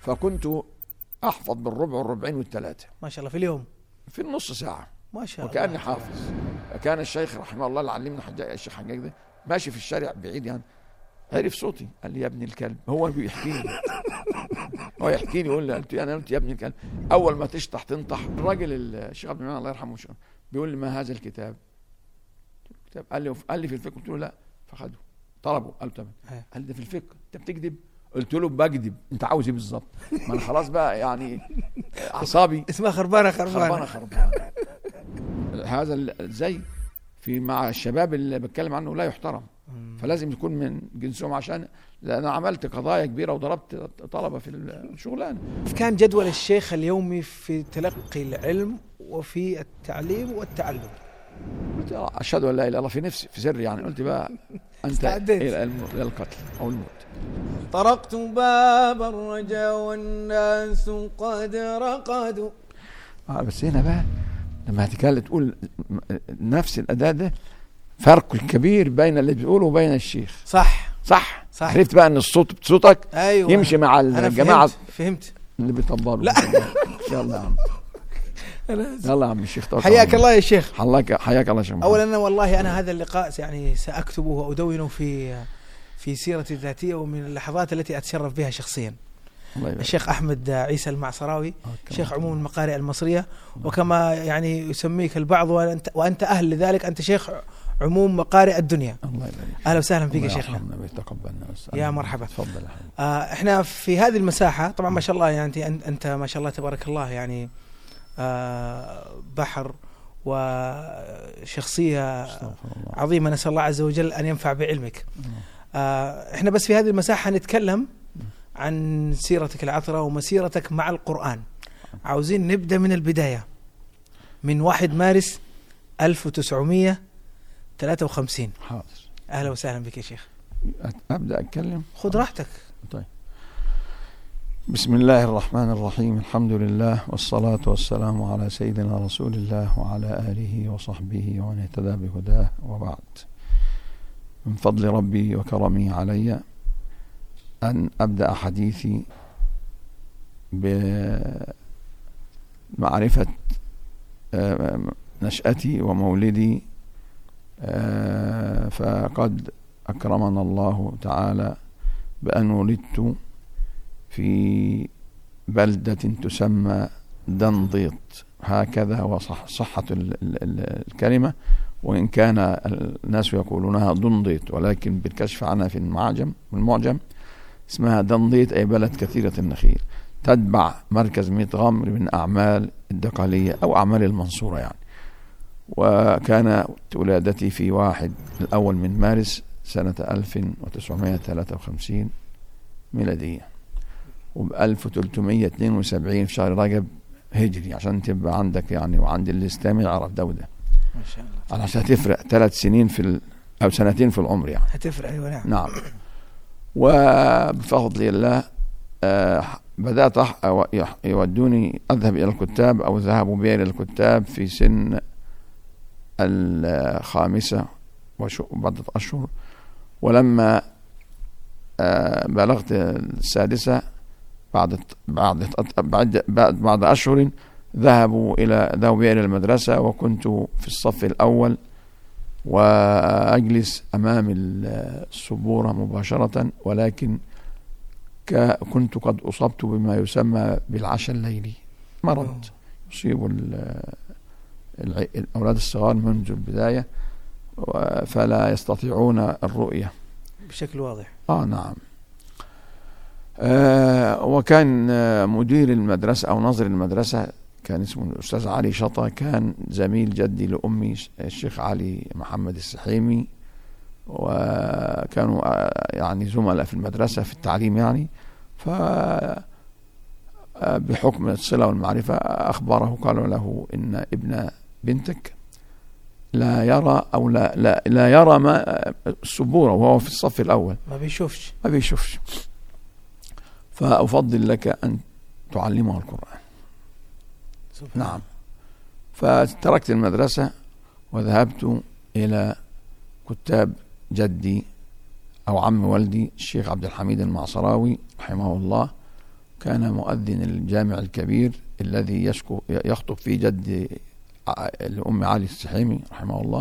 فكنت احفظ بالربع والربعين والثلاثه ما شاء الله في اليوم في النص ساعه ما شاء الله وكاني حافظ كان الشيخ رحمه الله اللي علمنا حجاج الشيخ حجاج ده ماشي في الشارع بعيد يعني عرف صوتي قال لي يا ابن الكلب هو بيحكي لي هو يحكي لي يقول لي قلت له انا قلت يا ابن الكلب اول ما تشطح تنطح الراجل الشيخ عبد المنعم الله يرحمه شو- بيقول لي ما هذا الكتاب كتاب قال لي قال لي في الفقه قلت له لا فخده طلبه قال له تمام إيه. قال لي ده في الفقه انت بتكذب قلت له بكذب انت عاوز ايه بالظبط ما انا خلاص بقى يعني اعصابي اسمها خربانه خربانه خربانه خربانه هذا ال- زي في مع الشباب اللي بتكلم عنه لا يحترم فلازم يكون من جنسهم عشان لان انا عملت قضايا كبيره وضربت طلبه في الشغلانه كيف كان جدول الشيخ اليومي في تلقي العلم وفي التعليم والتعلم قلت آه، اشهد ان لا اله الا الله في نفسي في سري يعني قلت بقى انت استعديت. الى الم- إلى القتل او الموت طرقت باب الرجا والناس قد رقدوا اه بس هنا بقى لما هتتكلم تقول م- نفس الاداء ده فرق كبير بين اللي بتقوله وبين الشيخ صح صح صح. عرفت بقى ان الصوت صوتك ايوه يمشي مع انا الجماعه فهمت, فهمت. اللي بيطبلوا لا. يلا يا عم يلا يا عم الشيخ توكل حياك على الله يا شيخ حياك حياك الله يا شيخ محمد. اولا أنا والله انا هذا اللقاء يعني ساكتبه وادونه في في سيرتي الذاتيه ومن اللحظات التي اتشرف بها شخصيا الله يبارك الشيخ احمد عيسى المعصراوي آه، شيخ تمام. عموم المقارئ المصريه وكما يعني يسميك البعض وانت وانت اهل لذلك انت شيخ عموم مقارئ الدنيا الله يبارك اهلا وسهلا فيك يا الله شيخنا يرحمنا ويتقبلنا بس يا مرحبا. تفضل يا حبيبي آه احنا في هذه المساحه طبعا ما شاء الله يعني انت انت ما شاء الله تبارك الله يعني آه بحر وشخصيه استغفر الله عظيمه نسال الله عز وجل ان ينفع بعلمك. آه احنا بس في هذه المساحه نتكلم عن سيرتك العطره ومسيرتك مع القران. عاوزين نبدا من البدايه. من 1 مارس 1953 حاضر اهلا وسهلا بك يا شيخ. أت- ابدا اتكلم خذ راحتك. بسم الله الرحمن الرحيم الحمد لله والصلاة والسلام على سيدنا رسول الله وعلى آله وصحبه ومن اهتدى بهداه وبعد من فضل ربي وكرمه علي أن أبدأ حديثي بمعرفة آه، نشأتي ومولدي آه، فقد أكرمنا الله تعالى بأن ولدت في بلدة تسمى دنضيط هكذا وصح صحة ال- ال- ال- الكلمة وإن كان الناس يقولونها دنضيط ولكن بالكشف عنها في المعجم المعجم اسمها دنضيط أي بلد كثيرة النخيل تتبع مركز ميت غمر من أعمال الدقالية أو أعمال المنصورة يعني وكان ولادتي في واحد الأول من مارس سنة 1953 ميلادية وب 1372 في شهر رجب هجري عشان تبقى عندك يعني وعند الاسلام يعرف ده وده ما شاء الله. عشان هتفرق ثلاث سنين في ال... او سنتين في العمر يعني هتفرق ايوه نعم. نعم وبفضل الله آه بدأت أح... أو- يح- يودوني أذهب إلى الكتاب أو ذهبوا بي إلى الكتاب في سن الخامسة وشو- وبعضة أشهر ولما آه بلغت السادسة بعد بعد بعد بعد, بعد أشهر ذهبوا إلى ذهبوا بي إلى المدرسة وكنت في الصف الأول وأجلس أمام السبورة مباشرة ولكن ك- كنت قد أصبت بما يسمى بالعشاء الليلي مرض يصيب ال- الع- الأولاد الصغار منذ البداية و- فلا يستطيعون الرؤية بشكل واضح. آه نعم آه وكان آه، مدير المدرسة أو ناظر المدرسة كان اسمه الأستاذ علي شطة كان زميل جدي لأمي ش- الشيخ علي محمد السحيمي وكانوا آه، يعني زملاء في المدرسة في التعليم يعني ف آه، بحكم الصلة والمعرفة أخبره قالوا له إن ابن بنتك لا يرى أو لا لا, لا يرى ما السبورة وهو في الصف الأول ما بيشوفش. ما بيشوفش فأفضل لك أن تعلمه القرآن سبحان نعم فتركت المدرسة وذهبت إلى كتاب جدي أو عم والدي الشيخ عبد الحميد المعصراوي رحمه الله كان مؤذن الجامع الكبير الذي يشكو يخطب فيه جد الأم علي السحيمي رحمه الله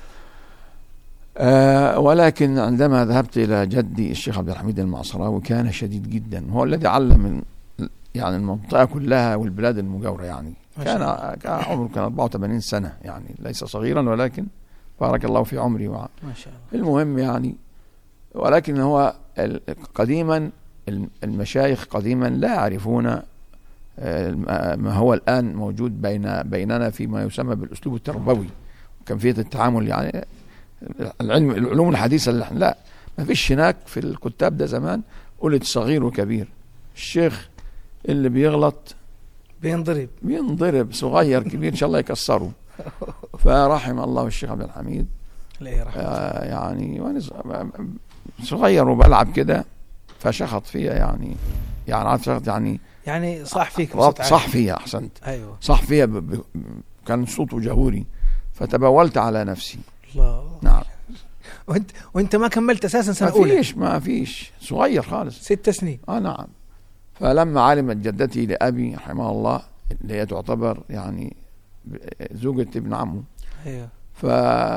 آه ولكن عندما ذهبت إلى جدي الشيخ عبد الحميد المعصراوي كان شديد جدا هو الذي علم يعني المنطقة كلها والبلاد المجاورة يعني كان كان عمره كان 84 سنة يعني ليس صغيرا ولكن بارك الله في عمري وعمري ما شاء الله المهم يعني ولكن هو قديما المشايخ قديما لا يعرفون ما هو الآن موجود بين بيننا فيما يسمى بالأسلوب التربوي وكيفية التعامل يعني العلم العلوم الحديثة اللي لا ما فيش هناك في الكتاب ده زمان قلت صغير وكبير الشيخ اللي بيغلط بينضرب بينضرب صغير كبير ان شاء الله يكسره فرحم الله الشيخ عبد الحميد آه يعني وانا صغير وبلعب كده فشخط فيا يعني يعني عارف شخط يعني يعني صح فيك صح فيا احسنت ايوه صح فيا ب... ب... كان صوته جهوري فتبولت على نفسي الله نعم وانت وانت ما كملت اساسا سنه ما اولى فيش ما فيش صغير خالص ست سنين اه نعم فلما علمت جدتي لابي رحمه الله اللي هي تعتبر يعني زوجة ابن عمه ايوه ف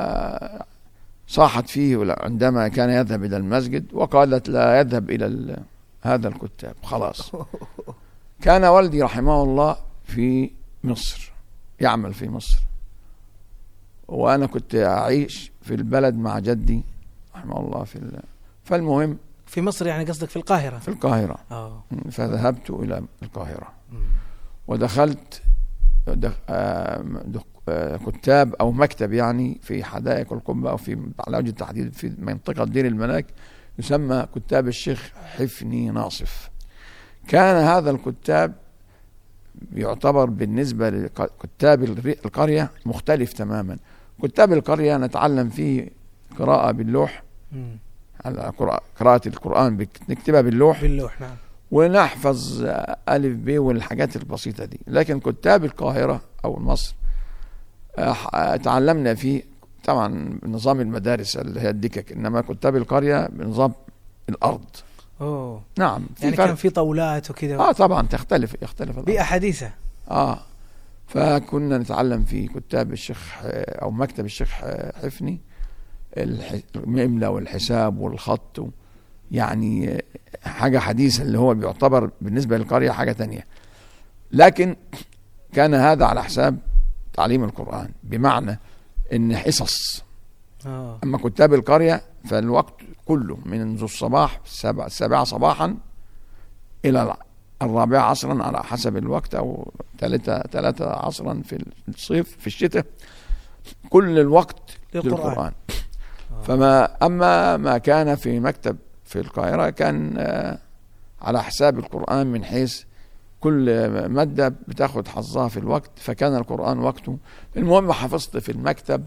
صاحت فيه عندما كان يذهب إلى المسجد وقالت لا يذهب إلى هذا الكتاب خلاص كان والدي رحمه الله في مصر يعمل في مصر وأنا كنت أعيش في البلد مع جدي رحمه الله في ال... فالمهم في مصر يعني قصدك في القاهرة في القاهرة اه فذهبت إلى القاهرة ودخلت دخ... آه دخ... آه كتاب أو مكتب يعني في حدائق القبة أو في على وجه التحديد في منطقة دير الملاك يسمى كتاب الشيخ حفني ناصف كان هذا الكتاب يعتبر بالنسبة لكتاب القرية مختلف تماما كتاب القرية نتعلم فيه قراءة باللوح على قراءة القرآن نكتبها باللوح باللوح نعم ونحفظ ألف ب والحاجات البسيطة دي لكن كتاب القاهرة أو مصر تعلمنا فيه طبعا نظام المدارس اللي هي الدكك إنما كتاب القرية بنظام الأرض اوه نعم يعني كان في طاولات وكذا اه طبعا تختلف يختلف بيئة حديثة اه فكنا نتعلم في كتاب الشيخ او مكتب الشيخ حفني الإملاء والحساب والخط يعني حاجة حديثة اللي هو بيعتبر بالنسبة للقرية حاجة تانية لكن كان هذا على حساب تعليم القرآن بمعنى ان حصص اه أما كتاب القرية فالوقت كله منذ الصباح السابعة صباحا إلى الرابعة عصرا على حسب الوقت أو ثلاثة ثلاثة عصرا في الصيف في الشتاء كل الوقت للقرآن. للقرآن فما أما ما كان في مكتب في القاهرة كان آه، على حساب القرآن من حيث كل مادة بتاخد حظها في الوقت فكان القرآن وقته المهم حفظت في المكتب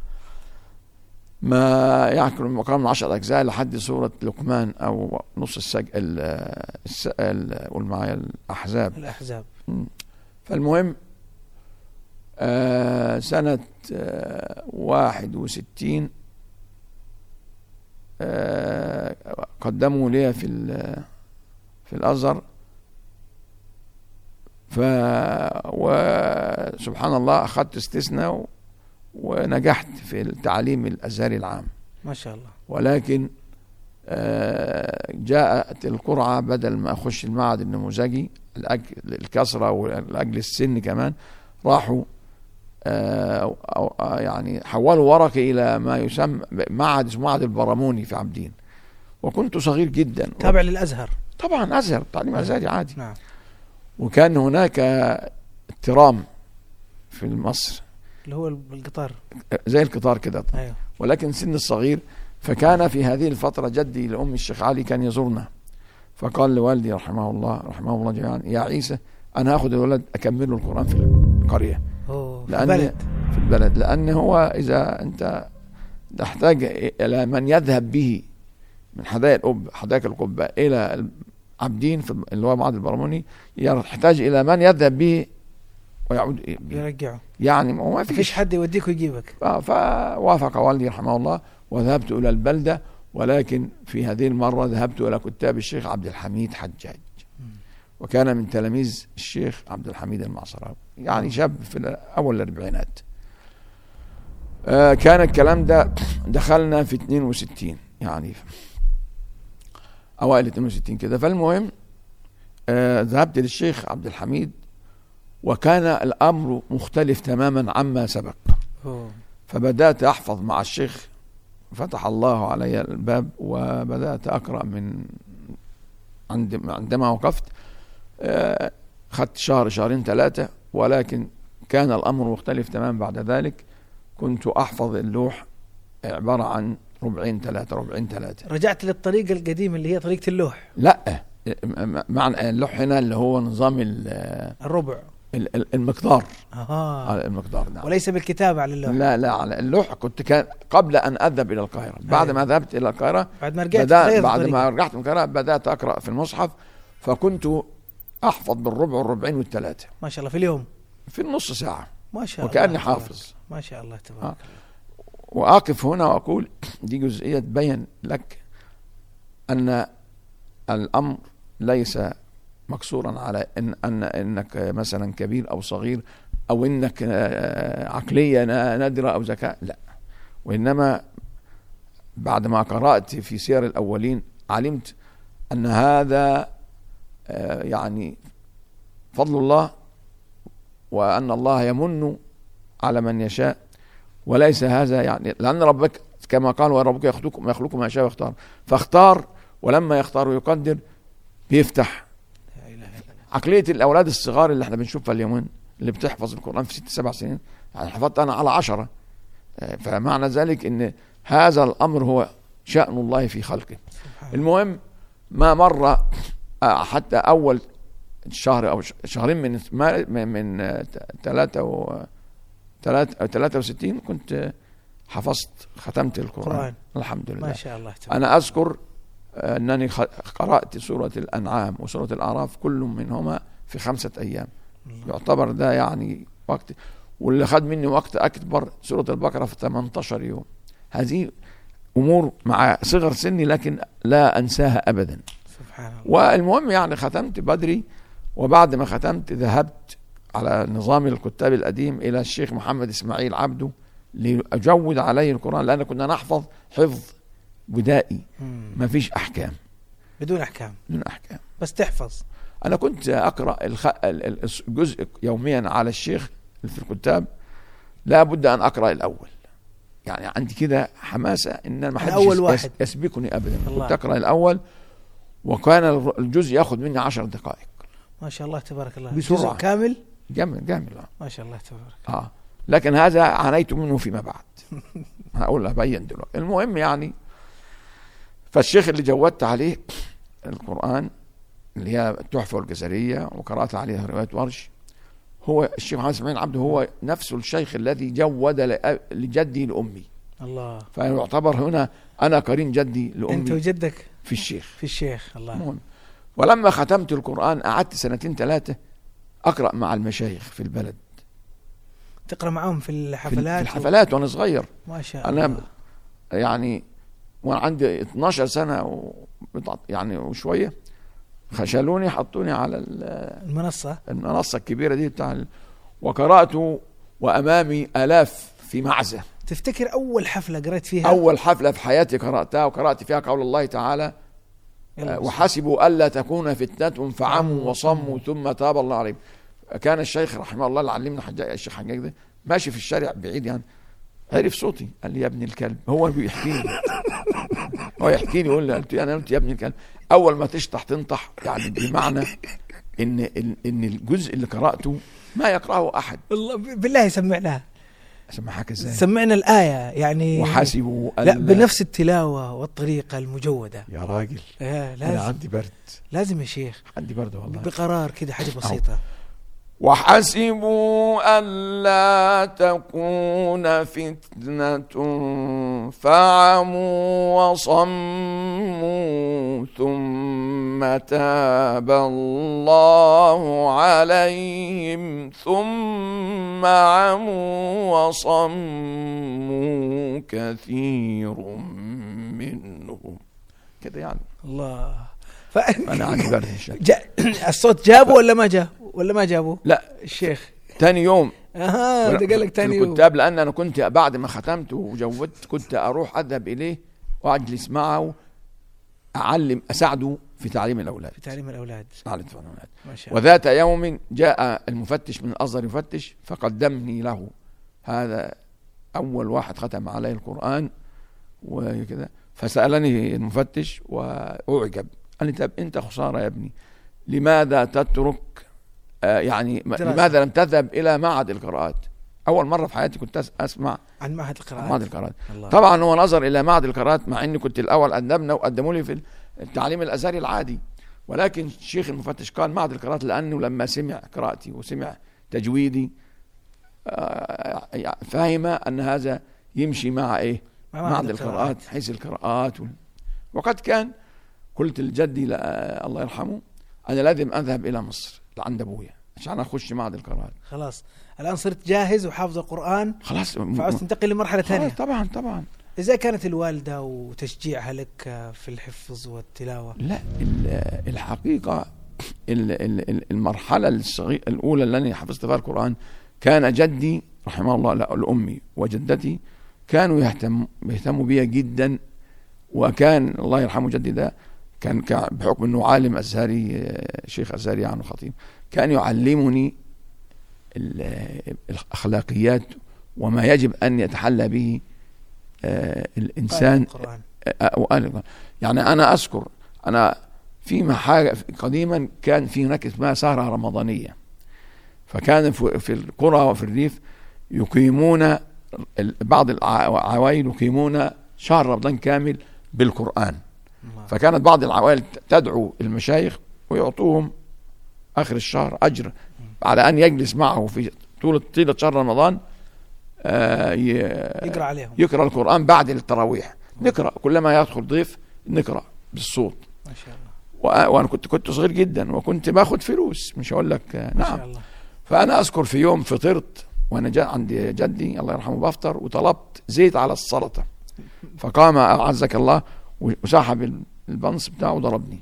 ما يعقل مقام من عشر أجزاء لحد سورة لقمان أو نص السج ال الس... ال... قول معايا الأحزاب الأحزاب فالمهم آه سنة آه واحد وستين آه قدموا لي في ال- في الأزهر ف وسبحان الله أخذت استثناء و- ونجحت في التعليم الأزهري العام ما شاء الله ولكن آه، جاءت القرعة بدل ما أخش المعهد النموذجي لأجل الكسرة ولأجل السن كمان راحوا آه، أو آه، يعني حولوا ورقي إلى ما يسمى معهد اسمه معهد البراموني في عابدين وكنت صغير جدا تابع للأزهر طبعا أزهر تعليم أزهري عادي نعم وكان هناك الترام في مصر اللي هو القطار زي القطار كده ايوه ولكن سن الصغير فكان في هذه الفترة جدي لأم الشيخ علي كان يزورنا فقال لوالدي رحمه الله رحمه الله جميعا يا عيسى أنا هاخد الولد أكمل له القرآن في القرية اوه في لأن البلد في البلد لأن هو إذا أنت تحتاج إلى من يذهب به من حدائق القبة حدائق القبة إلى عابدين في اللي هو معهد البرموني يحتاج إلى من يذهب به ويعود به يرجعه يعني ما ما فيش فيش حد يوديك ويجيبك ف- فوافق والدي رحمه الله وذهبت إلى البلدة ولكن في هذه المرة ذهبت إلى كتاب الشيخ عبد الحميد حجاج وكان من تلاميذ الشيخ عبد الحميد المعصراوي يعني شاب في أول الأربعينات آه، كان الكلام ده دخلنا في 62 يعني أوائل 62 كده فالمهم آه، ذهبت للشيخ عبد الحميد وكان الأمر مختلف تماما عما سبق أوه. فبدأت أحفظ مع الشيخ فتح الله علي الباب وبدأت أقرأ من عند عندما وقفت آه، خدت شهر شهرين ثلاثة ولكن كان الأمر مختلف تماما بعد ذلك كنت أحفظ اللوح عبارة عن ربعين ثلاثة ربعين ثلاثة رجعت للطريقة القديمة اللي هي طريقة اللوح لا م- معنى اللوح هنا اللي هو نظام ال- الربع ال- ال- المقدار آه. على المقدار نعم وليس بالكتابة على اللوح لا لا على اللوح كنت كان قبل أن أذهب إلى القاهرة بعد ما ذهبت إلى القاهرة بعد ما رجعت بدأت تغير بعد الطريقة. ما رجعت من القاهرة بدأت أقرأ في المصحف فكنت أحفظ بالربع والربعين والثلاثة ما شاء الله في اليوم في النص ساعة ما شاء الله وكأني تبارك حافظ الله. ما شاء الله تبارك آه. الله وأقف هنا وأقول دي جزئية تبين لك أن الأمر ليس مقصورا على إن, أن إنك مثلا كبير أو صغير أو إنك آه، عقلية نا- نادرة أو ذكاء لا وإنما بعد ما قرأت في سير الأولين علمت أن هذا آه، يعني فضل الله وأن الله يمن على من يشاء وليس هذا يعني لأن ربك كما قال وربك يخلق ما يخلق ما يشاء ويختار فاختار ولما يختار ويقدر بيفتح لا إله إلا الله. عقلية الأولاد الصغار اللي احنا بنشوفها اليومين اللي بتحفظ القرآن في ست سبع سنين يعني حفظت أنا على عشرة آه، فمعنى ذلك أن هذا الأمر هو شأن الله في خلقه سبحان المهم ما مر آه، حتى أول شهر أو ش- شهرين من مار- من من آه، ثلاثة و ثلاثة 63 كنت آه، حفظت ختمت القرآن القرآن. الحمد لله ما شاء الله تبارك أنا أذكر آه، أنني خ- قرأت سورة الأنعام وسورة الأعراف كل منهما في خمسة أيام الله. يعتبر ده يعني وقت واللي خد مني وقت أكبر سورة البقرة في 18 يوم هذه أمور مع صغر سني لكن لا أنساها أبدا سبحان الله والمهم يعني ختمت بدري وبعد ما ختمت ذهبت على نظام الكتاب القديم إلى الشيخ محمد إسماعيل عبده لأجود عليه القرآن لأن كنا نحفظ حفظ بدائي مم. ما فيش أحكام بدون أحكام بدون أحكام بس تحفظ أنا كنت أقرأ الخ... ال- ال- الجزء يوميا على الشيخ في الكتاب لا بد أن أقرأ الأول يعني عندي كده حماسة إن ما حدش أول يس- واحد. يسبقني أبدا الله. كنت أقرأ الأول وكان الر- الجزء ياخذ مني عشر دقائق ما شاء الله تبارك الله بسرعة. جزء كامل جامد جامد آه. ما شاء الله تبارك اه لكن هذا عانيت منه فيما بعد هقول ابين دلوقتي المهم يعني فالشيخ اللي جودت عليه القران اللي هي التحفه والجزريه وقرات عليها روايه ورش هو الشيخ محمد اسماعيل عبده هو نفسه الشيخ الذي جود لأ- لجدي لامي الله فيعتبر هنا انا قرين جدي أنت لامي وجدك في الشيخ في الشيخ الله المهم ولما ختمت القران قعدت سنتين ثلاثه اقرا مع المشايخ في البلد تقرأ معهم في في ال- في الحفلات الحفلات وانا صغير ما شاء أنا الله يعني وانا عندي 12 سنه و يعني وشويه خشلوني حطوني على ال- المنصة المنصه الكبيره دي بتاع ال- وقرات وامامي الاف في معزه تفتكر أول حفلة قريت فيها اول حفله في حياتي قراتها وقرات فيها قول الله تعالى يلا آه، بسم وحسبوا الا تكون فتنه فعموا وصموا ثم تاب الله عليهم كان الشيخ رحمه الله اللي علمنا حجاج الشيخ حجاج ده ماشي في الشارع بعيد يعني عرف صوتي قال لي يا ابن الكلب هو بيحكي لي هو يحكي لي يقول لي قلت له انا قلت يا ابن الكلب اول ما تشطح تنطح يعني بمعنى ان ان إن الجزء اللي قراته ما يقراه احد الله ب- بالله سمعناها اسمعك ازاي سمعنا الآية يعني وحاسبوا لا ال- بنفس التلاوة والطريقة المجودة يا راجل آه انا لازم عندي برد لازم يا شيخ عندي برد والله بقرار كده حاجة بسيطة وحسبوا ألا تكون فتنة فعموا وصموا ثم تاب الله عليهم ثم عموا وصموا كثير منهم كده يعني الله ف... انا عندي برد الشك جا... الصوت جابه ولا ما جاب ولا ما جابه لا الشيخ ثاني يوم اها ده قال لك في ثاني يوم الكتاب لان انا كنت بعد ما ختمت وجودت كنت اروح اذهب اليه واجلس معه اعلم اساعده في تعليم الاولاد في تعليم الاولاد تعليم الاولاد ما شاء الله وذات يوم جاء المفتش من الازهر يفتش فقدمني له هذا اول واحد ختم علي القران وكذا فسالني المفتش واعجب قال لي طب انت خساره يا ابني لماذا تترك آه يعني م- دراسة. لماذا لم تذهب الى معهد القراءات اول مره في حياتي كنت أس- اسمع عن معهد معهد القراءات القراءات الله طبعا هو نظر الى معهد القراءات مع اني كنت الاول قدمنا وقدموا لي في التعليم الازهري العادي ولكن الشيخ المفتش قال معهد القراءات لانه لما سمع قراءتي وسمع تجويدي آه، فهم ان هذا يمشي مع ايه؟ مع معهد القراءات حيث القراءات وال... وقد كان قلت لجدي لا الله يرحمه انا لازم اذهب الى مصر لعند ابويا عشان اخش معهد القراءات خلاص الان صرت جاهز وحافظ القران خلاص فعاوز تنتقل لمرحله ثانيه خلاص طبعا طبعا ازاي كانت الوالده وتشجيعها لك آه، في الحفظ والتلاوه لا ال- الحقيقة ال- ال- ال- المرحلة الصغيرة الأولى اللي أنا حفظت فيها القرآن كان جدي رحمه الله لا الأمي وجدتي كانوا يهتم يهتموا بي جدا وكان الله يرحمه جدي ده كان كان بحكم انه عالم ازهري آه، شيخ ازهري يعني خطيب كان يعلمني ال- الاخلاقيات وما يجب ان يتحلى به آه، الانسان القران وقال يعني انا اذكر انا في حاجه قديما كان في هناك اسمها سهره رمضانيه فكان في في القرى وفي الريف يقيمون ال- بعض العوائل يقيمون شهر رمضان كامل بالقران الله. فكانت بعض العوائل تدعو المشايخ ويعطوهم اخر الشهر اجر على ان يجلس معه في طول طيله شهر رمضان آه، ي- يقرا عليهم يقرا القران بعد التراويح نقرا كلما يدخل ضيف نقرا بالصوت ما شاء الله وأ- وانا كنت كنت صغير جدا وكنت باخد فلوس مش هقول لك آه، ما شاء نعم الله فانا اذكر في يوم فطرت وانا جاء عند جدي الله يرحمه بفطر وطلبت زيت على السلطه فقام اعزك الله وسحب البنص بتاعه وضربني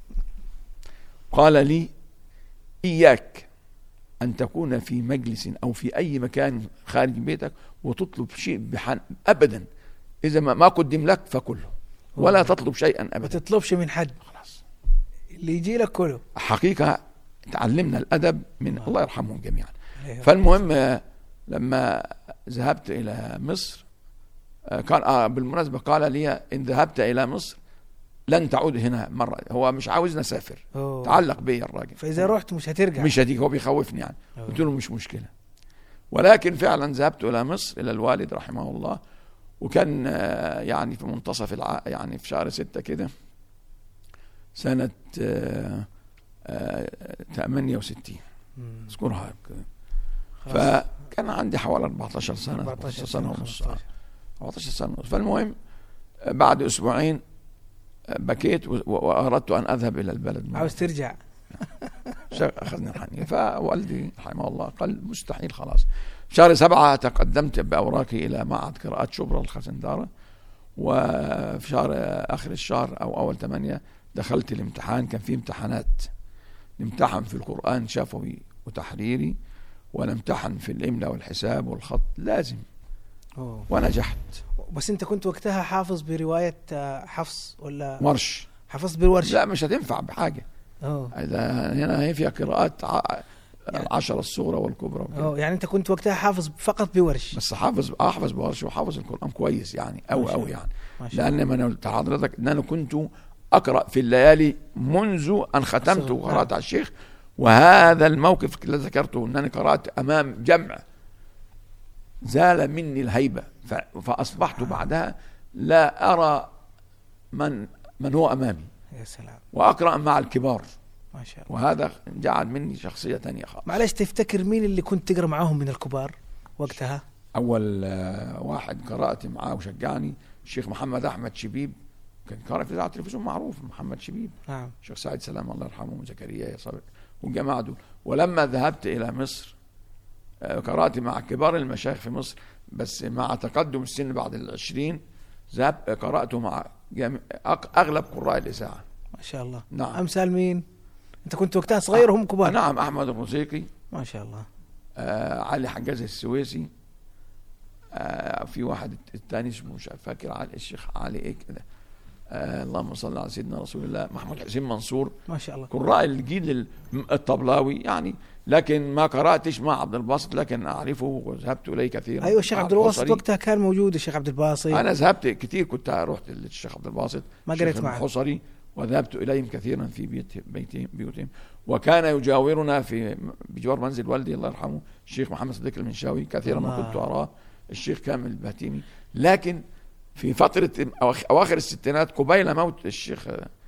قال لي اياك ان تكون في مجلس او في اي مكان خارج بيتك وتطلب شيء بحن ابدا اذا ما ما قدم لك فكله ولا تطلب شيئا ما ابدا تطلبش من حد خلاص اللي يجي لك كله حقيقه تعلمنا الادب من الله. الله يرحمهم جميعا عليه فالمهم آه، لما ذهبت الى مصر آه، كان آه بالمناسبه قال لي ان ذهبت الى مصر لن تعود هنا مره هو مش عاوزني اسافر أوه. تعلق بي الراجل فاذا رحت مش هترجع مش هتيجي هو بيخوفني يعني أوه. قلت له مش مشكله ولكن فعلا ذهبت الى مصر الى الوالد رحمه الله وكان آه، يعني في منتصف الع... يعني في شهر ستة كده سنة آه، آه، 68 مم. اذكرها خلاص. فكان عندي حوالي 14 سنة 14 سنة ونص 15. 14 سنة ونص فالمهم آه، بعد أسبوعين آه، بكيت و- و- وأردت أن أذهب إلى البلد مرة عاوز ترجع شا- أخذني الحنين فوالدي رحمه الله قال مستحيل خلاص شهر سبعة تقدمت بأوراقي إلى معهد قراءات شبرا الخزندارة وفي شهر آخر الشهر أو أول ثمانية دخلت الامتحان كان في امتحانات نمتحن في القرآن شفوي وتحريري ونمتحن في الإملاء والحساب والخط لازم أوه. ونجحت بس انت كنت وقتها حافظ بروايه آه، حفص ولا ورش حفظت بالورشه لا مش هتنفع بحاجة أوه. إذا هنا هي فيها قراءات ع- العشرة الصغرى والكبرى وكده. أوه. يعني انت كنت وقتها حافظ فقط بورش بس حافظ احفظ بورش وحافظ القران كويس يعني ما او شاء او الله. يعني ما شاء الله لان ما انا قلت لحضرتك ان انا كنت اقرا في الليالي منذ ان ختمت أصلاً. وقرات على الشيخ وهذا الموقف الذي ذكرته انني قرات امام جمع زال مني الهيبه ف- فاصبحت بعدها لا ارى من من هو امامي يا سلام واقرا مع الكبار ما شاء الله وهذا جعل مني شخصيه ثانيه خالص معلش تفتكر مين اللي كنت تقرا معاهم من الكبار وقتها اول آه، واحد قرات معاه وشجعني الشيخ محمد احمد شبيب كان قارئ في اذاعه التلفزيون معروف محمد شبيب نعم الشيخ سعيد سلام الله يرحمه وزكريا يا صبر والجماعه دول ولما ذهبت الى مصر آه، قرات مع كبار المشايخ في مصر بس مع تقدم السن بعد العشرين ذهبت قرات مع جميع أق- اغلب قراء الاذاعه ما ما شاء الله نعم امثال مين؟ انت كنت وقتها صغير وهم كبار نعم احمد الرزيقي ما شاء الله آه علي حجاز السويسي آه في واحد الثاني اسمه مش فاكر علي الشيخ علي ايه كده آه اللهم صل على سيدنا رسول الله محمود حسين منصور ما شاء الله قراء الجيل الم- الطبلاوي يعني لكن ما قراتش مع عبد الباسط لكن اعرفه وذهبت اليه كثيرا ايوه الشيخ مع عبد الواسط الحصري. وقتها كان موجود الشيخ عبد الباسط انا ذهبت كثير كنت رحت للشيخ عبد الباسط ما الشيخ قريت معه. الحصري وذهبت اليهم كثيرا في بيت بيتهم بيوتهم وكان يجاورنا في بجوار منزل والدي الله يرحمه الشيخ محمد صديق المنشاوي كثيرا ما الله. كنت اراه الشيخ كامل البهتيمي لكن في فتره أواخ- اواخر الستينات قبيل موت الشيخ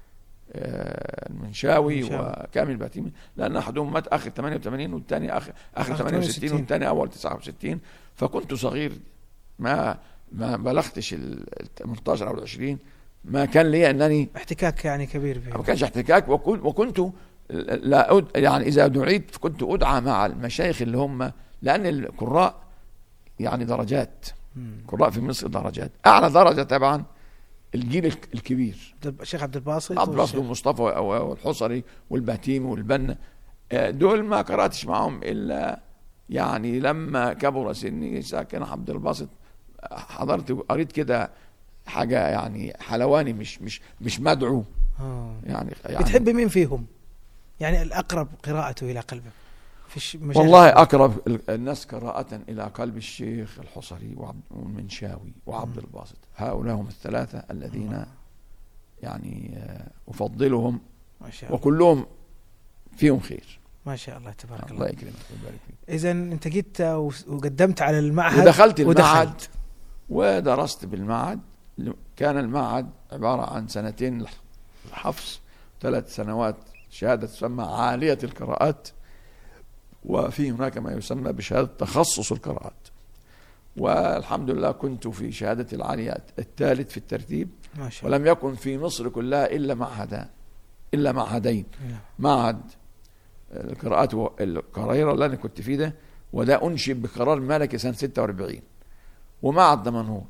آه، المنشاوي المنشاوي. وكامل البهتيمي لان احدهم مات اخر 88 والثاني اخر اخر آخر 68 68. والثاني اول 69 فكنت صغير ما ما بلغتش ال 18 او ال 20 ما كان لي انني احتكاك يعني كبير ما فيه كانش احتكاك وكنت وكنت لا أد يعني اذا دعيت كنت ادعى مع المشايخ اللي هم لان القراء يعني درجات مم. قراء في مصر درجات اعلى درجه طبعا الجيل الك- الكبير عبد- الشيخ عبد الباسط عبد الباسط والشيخ- ومصطفى والحصري والبهتيمي والبنا آه، دول ما قراتش معهم الا يعني لما كبر سني ساكن عبد الباسط آه، حضرت قريت كده حاجه يعني حلواني مش مش مش مدعو آه. يعني, يعني بتحب مين فيهم؟ يعني الاقرب قراءته الى قلبك في الش... مشايخ- والله اقرب ال- الناس قراءة الى قلب الشيخ الحصري وعبد والمنشاوي وعبد الباسط هؤلاء هم الثلاثة الذين يعني آه، افضلهم ما شاء الله وكلهم فيهم خير ما شاء الله تبارك الله الله يكرمك ويبارك فيك اذا انت جيت و- وقدمت على المعهد ودخلت المعهد ودخلت. ودرست بالمعهد كان المعهد عبارة عن سنتين حفظ ثلاث سنوات شهادة تسمى عالية القراءات وفي هناك ما يسمى بشهادة تخصص القراءات والحمد لله كنت في شهادة العالية الثالث في الترتيب ما شاء الله ولم يكن في مصر كلها إلا معهدان إلا معهدين نعم. معهد القراءات و- القرايرة اللي أنا كنت فيه ده وده أنشئ بقرار ملكي سنة 46 ومعهد دمنهور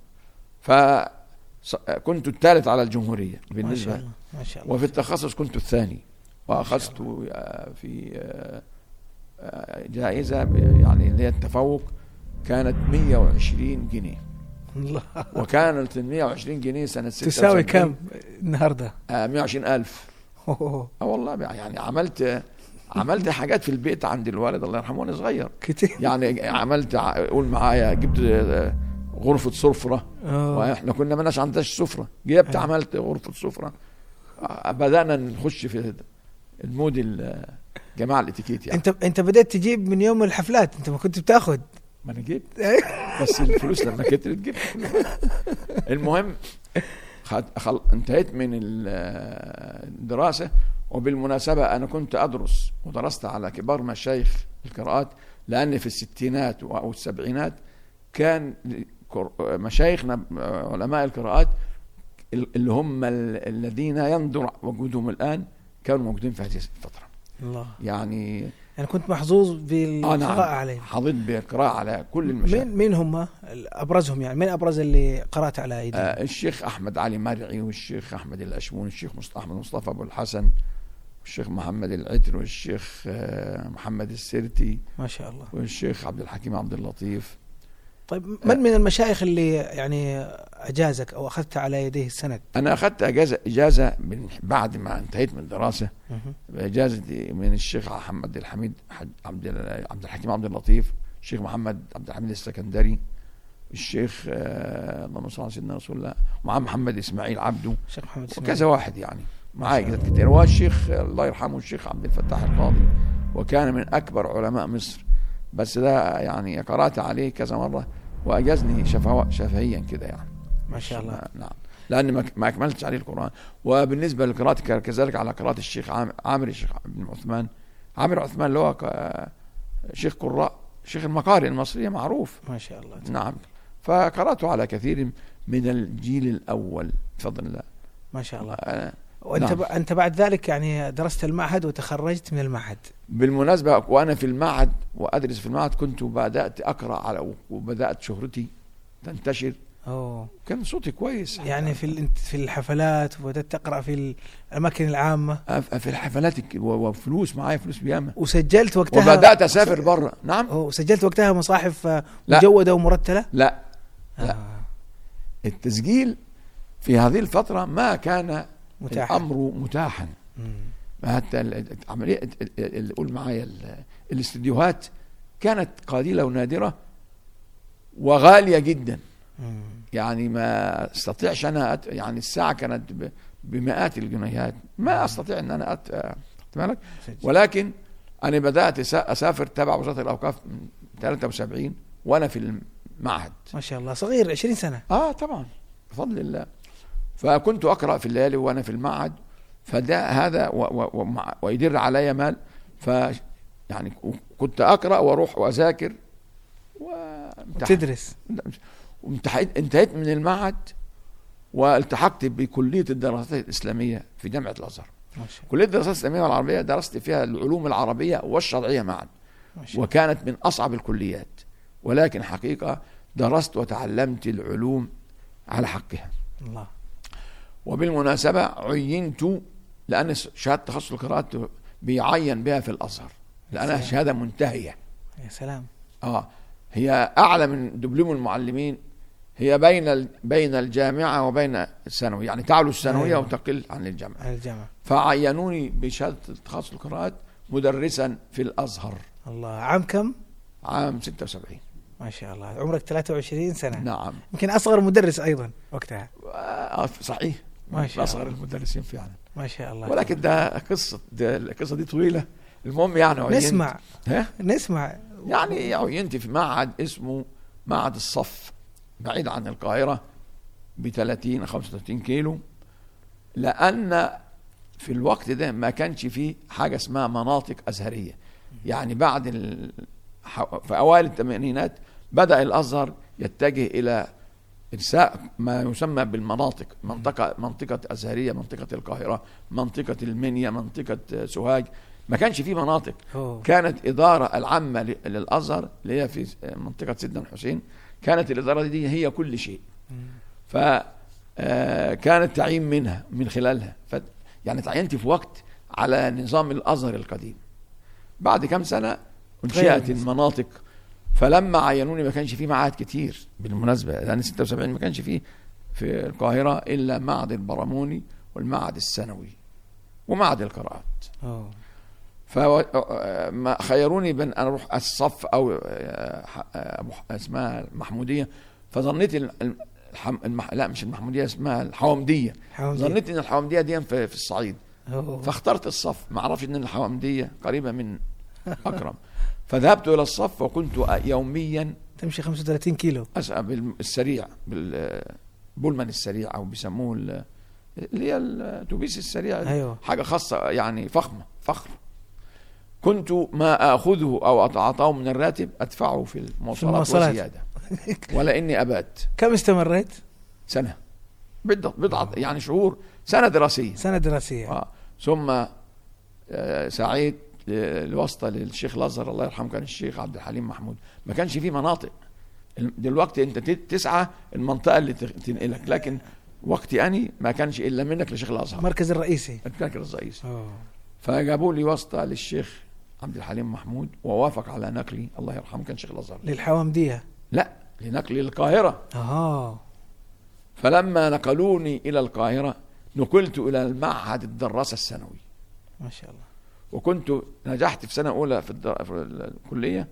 فكنت الثالث على الجمهورية ما بالنسبة شاء الله ما شاء الله وفي التخصص كنت الثاني واخذت آه، في آه، آه، جائزه ب- يعني اللي هي التفوق كانت 120 جنيه الله وكانت ال 120 جنيه سنه 76 تساوي كم النهارده؟ آه 120 الف أوه. اه والله يعني عملت عملت حاجات في البيت عند الوالد الله يرحمه وانا صغير كتير يعني عملت ع- قول معايا جبت آه، غرفه سفره آه. واحنا كنا مالناش عندناش سفره جبت آه. عملت غرفه سفره آه، بدانا نخش في المود ال- جماعه الاتيكيت يعني انت انت بدات تجيب من يوم الحفلات انت ما كنت بتاخذ ما انا جبت بس الفلوس لما كترت جبت كلها. المهم خد خل... انتهيت من ال- الدراسه وبالمناسبه انا كنت ادرس ودرست على كبار مشايخ القراءات لان في الستينات او السبعينات كان كر- مشايخنا علماء القراءات اللي هم ال- الذين يندر وجودهم الان كانوا موجودين في هذه الفتره الله يعني يعني كنت محظوظ اه بالقراءه نعم عليهم حظيت بالقراءه على كل المشايخ مين مين هم ابرزهم يعني مين ابرز اللي قرات على ايديهم؟ آه الشيخ احمد علي مرعي والشيخ احمد الاشمون والشيخ مصطفى احمد مصطفى ابو الحسن والشيخ محمد العتر والشيخ آه محمد السرتي ما شاء الله والشيخ عبد الحكيم عبد اللطيف طيب من من المشايخ اللي يعني اجازك او اخذت على يديه السند؟ انا اخذت اجازه اجازه من بعد ما انتهيت من الدراسه مهم. اجازه من الشيخ محمد الحميد حج- عبد ال- عبد الحكيم عبد اللطيف الشيخ محمد عبد الحميد السكندري الشيخ آه اللهم صل على سيدنا رسول الله ومع محمد اسماعيل عبده الشيخ محمد اسماعيل وكذا واحد يعني معايا ما شاء جدات كتير والشيخ الله يرحمه الشيخ عبد الفتاح القاضي وكان من اكبر علماء مصر بس ده يعني قرات عليه كذا مره واجازني شفوا شفهيا كده يعني ما شاء الله نعم لاني ما ما اكملتش عليه القران وبالنسبه لقراءتي ك- كذلك على قراءه الشيخ عام- عامر الشيخ بن عثمان عامر عثمان اللي هو ك- شيخ قراء شيخ المقارئ المصريه معروف ما شاء الله نعم فقراته على كثير من الجيل الاول بفضل الله ما شاء الله أنا وانت نعم. ب... انت بعد ذلك يعني درست المعهد وتخرجت من المعهد بالمناسبة وأنا في المعهد وأدرس في المعهد كنت بدأت أقرأ على وبدأت شهرتي تنتشر اوه كان صوتي كويس يعني في ال- في الحفلات وبدات تقرا في الاماكن العامه أف- في الحفلات الك- و- وفلوس معايا فلوس بياما وسجلت وقتها وبدات اسافر بره نعم اوه سجلت وقتها مصاحف آه، لا. مجوده ومرتله لا لا. آه. التسجيل في هذه الفتره ما كان متاح الامر متاحا مم. حتى ال- العمليه ال- ال- ال- قول معايا ال- الاستديوهات كانت قليله ونادره وغاليه جدا مم. يعني ما استطيعش انا أت... يعني الساعه كانت ب... بمئات الجنيهات ما استطيع ان انا أت... أخد بالك سجل. ولكن انا بدات أسا- اسافر تبع وزاره الاوقاف من 73 وانا في المعهد ما شاء الله صغير 20 سنه اه طبعا بفضل الله فكنت اقرا في الليالي وانا في المعهد فده هذا و... و... ومع... ويدر علي مال ف يعني كنت اقرا واروح واذاكر وامتحن وتدرس وانتهيت انتهيت من المعهد والتحقت بكليه الدراسات الاسلاميه في جامعه الازهر. ما شاء كليه الدراسات الاسلاميه والعربيه درست فيها العلوم العربيه والشرعيه معا ما شاء الله وكانت من اصعب الكليات ولكن حقيقه درست وتعلمت العلوم على حقها. الله وبالمناسبه عينت لان شهاده تخصص القراءات بيعين بها في الازهر لانها سلام. شهاده منتهيه. يا سلام اه هي اعلى من دبلوم المعلمين هي بين ال- بين الجامعه وبين الثانوي يعني تعلو الثانويه أيوة. وتقل عن الجامعه على الجامعه فعينوني بشهاده تخصص القراءات مدرسا في الازهر الله عام كم؟ عام 76 ما شاء الله عمرك 23 سنه نعم يمكن اصغر مدرس ايضا وقتها آه صحيح ما شاء اصغر الله. المدرسين فعلا ما شاء الله ولكن ده قصه ده القصه دي طويله المهم يعني عينت نسمع ها نسمع يعني عينت في معهد اسمه معهد الصف بعيد عن القاهرة ب 30 أو 35 كيلو لأن في الوقت ده ما كانش فيه حاجة اسمها مناطق أزهرية يعني بعد ال... ح- في أوائل الثمانينات بدأ الأزهر يتجه إلى إرساء ما يسمى بالمناطق منطقة منطقة أزهرية منطقة القاهرة منطقة المنيا منطقة سوهاج ما كانش فيه مناطق أوه. كانت إدارة العامة ل- للأزهر اللي هي في منطقة سيدنا الحسين كانت الإدارة دي هي كل شيء مم. فكانت تعيين منها من خلالها ف يعني تعينت في وقت على نظام الأزهر القديم بعد كم سنة انشئت تغير المناطق فلما عينوني ما كانش فيه معاهد كتير بالمناسبة لأن 76 ما كانش فيه في القاهرة إلا معهد البراموني والمعهد الثانوي ومعهد القراءات أوه. فخيروني بين ان اروح الصف او آه، ح- آه، أبو ح- اسمها المحموديه فظنيت ال- ال- الحم... المح... لا مش المحموديه اسمها الحوامديه حوامدية. ظنيت ان الحوامديه دي في, في الصعيد أوه. فاخترت الصف ما اعرفش ان الحوامديه قريبه من اكرم فذهبت الى الصف وكنت يوميا تمشي 35 كيلو اسعى بالسريع بالبولمان السريع او بيسموه ال- اللي هي الاتوبيس السريع أيوه. حاجه خاصه يعني فخمه فخر كنت ما اخذه او اتعاطاه من الراتب ادفعه في المواصلات, المواصلات. وزياده ولا اني ابات كم استمريت؟ سنه بضعه بضعه يعني شهور سنه دراسيه سنة دراسية آه. ثم آه، سعيت ل- لواسطه للشيخ الازهر الله يرحمه كان الشيخ عبد الحليم محمود ما كانش فيه مناطق دلوقتي انت ت- تسعى المنطقه اللي تخ- تنقلك لكن وقتي اني ما كانش الا منك لشيخ الازهر المركز الرئيسي المركز الرئيسي أوه. فجابوا لي واسطه للشيخ عبد الحليم محمود ووافق على نقلي الله يرحمه كان شيخ الازهر للحوامدية لا لنقلي للقاهره اه فلما نقلوني الى القاهره نقلت الى المعهد الدراسه الثانوي ما شاء الله وكنت نجحت في سنه اولى في, الدر... في الكليه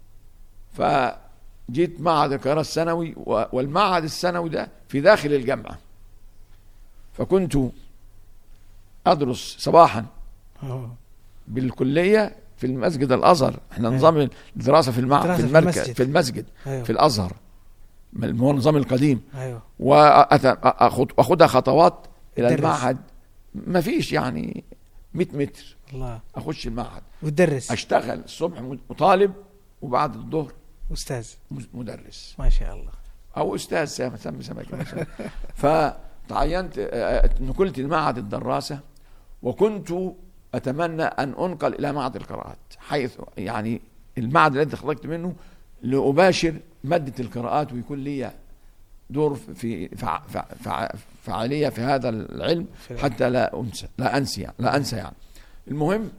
فجيت معهد القاهره الثانوي و- والمعهد الثانوي ده في داخل الجامعه فكنت ادرس صباحا أوه. بالكليه في المسجد الازهر احنا أيوة. نظام الدراسه في المعهد الدراسة في في المركز المسجد. في المسجد ايوه في الازهر اللي هو النظام القديم ايوه واخدها خطوات الى تدرس. المعهد ما فيش يعني 100 متر الله اخش المعهد وتدرس اشتغل الصبح مطالب وبعد الظهر استاذ مدرس ما شاء الله او استاذ سام- سمي سمك مثلا فتعينت آه، نقلت لمعهد الدراسه وكنت اتمنى ان انقل الى معهد القراءات حيث يعني المعهد الذي خرجت منه لاباشر ماده القراءات ويكون لي دور في فع فع فع فعاليه في هذا العلم في- حتى لا انسى لا انسى يعني لا انسى يعني المهم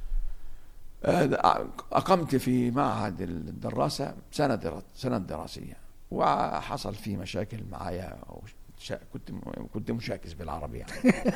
آه، اقمت في معهد الدراسه سنه درا- سنه دراسيه وحصل في مشاكل معايا وش- كنت كنت مشاكس بالعربي يعني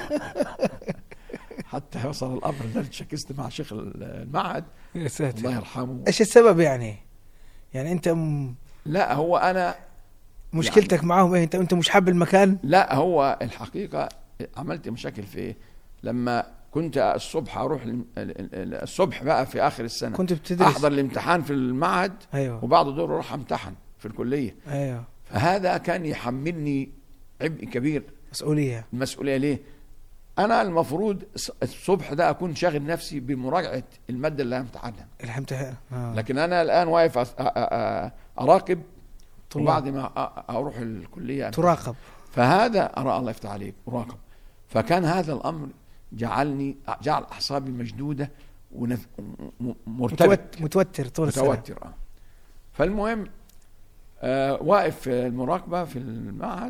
حتى وصل الامر ان أنا شكست مع شيخ المعهد يا الله ساتر يرحمه ايش السبب يعني؟ يعني انت م- لا هو انا مشكلتك معاهم ايه؟ انت انت مش حاب المكان؟ لا هو الحقيقة عملت مشاكل في ايه لما كنت الصبح اروح الم- ال- ال- ال- الصبح بقى في اخر السنة كنت بتدرس احضر الامتحان في المعهد ايوه وبعد دور اروح امتحن في الكلية ايوه فهذا كان يحملني عبء كبير مسؤوليه المسؤولية ليه انا المفروض الص- الصبح ده اكون شاغل نفسي بمراجعة المادة اللي همتحنها الامتحان آه. لكن انا الان واقف أس- أ- أ- أ- اراقب طلاب. وبعد ما أ- اروح الكلية أمتحن. تراقب فهذا أرى الله يفتح عليك مراقب فكان هذا الأمر جعلني جعل أعصابي مشدودة ومرتبك متوت- متوتر طول السنه متوتر آه. فالمهم آه واقف في المراقبة في المعهد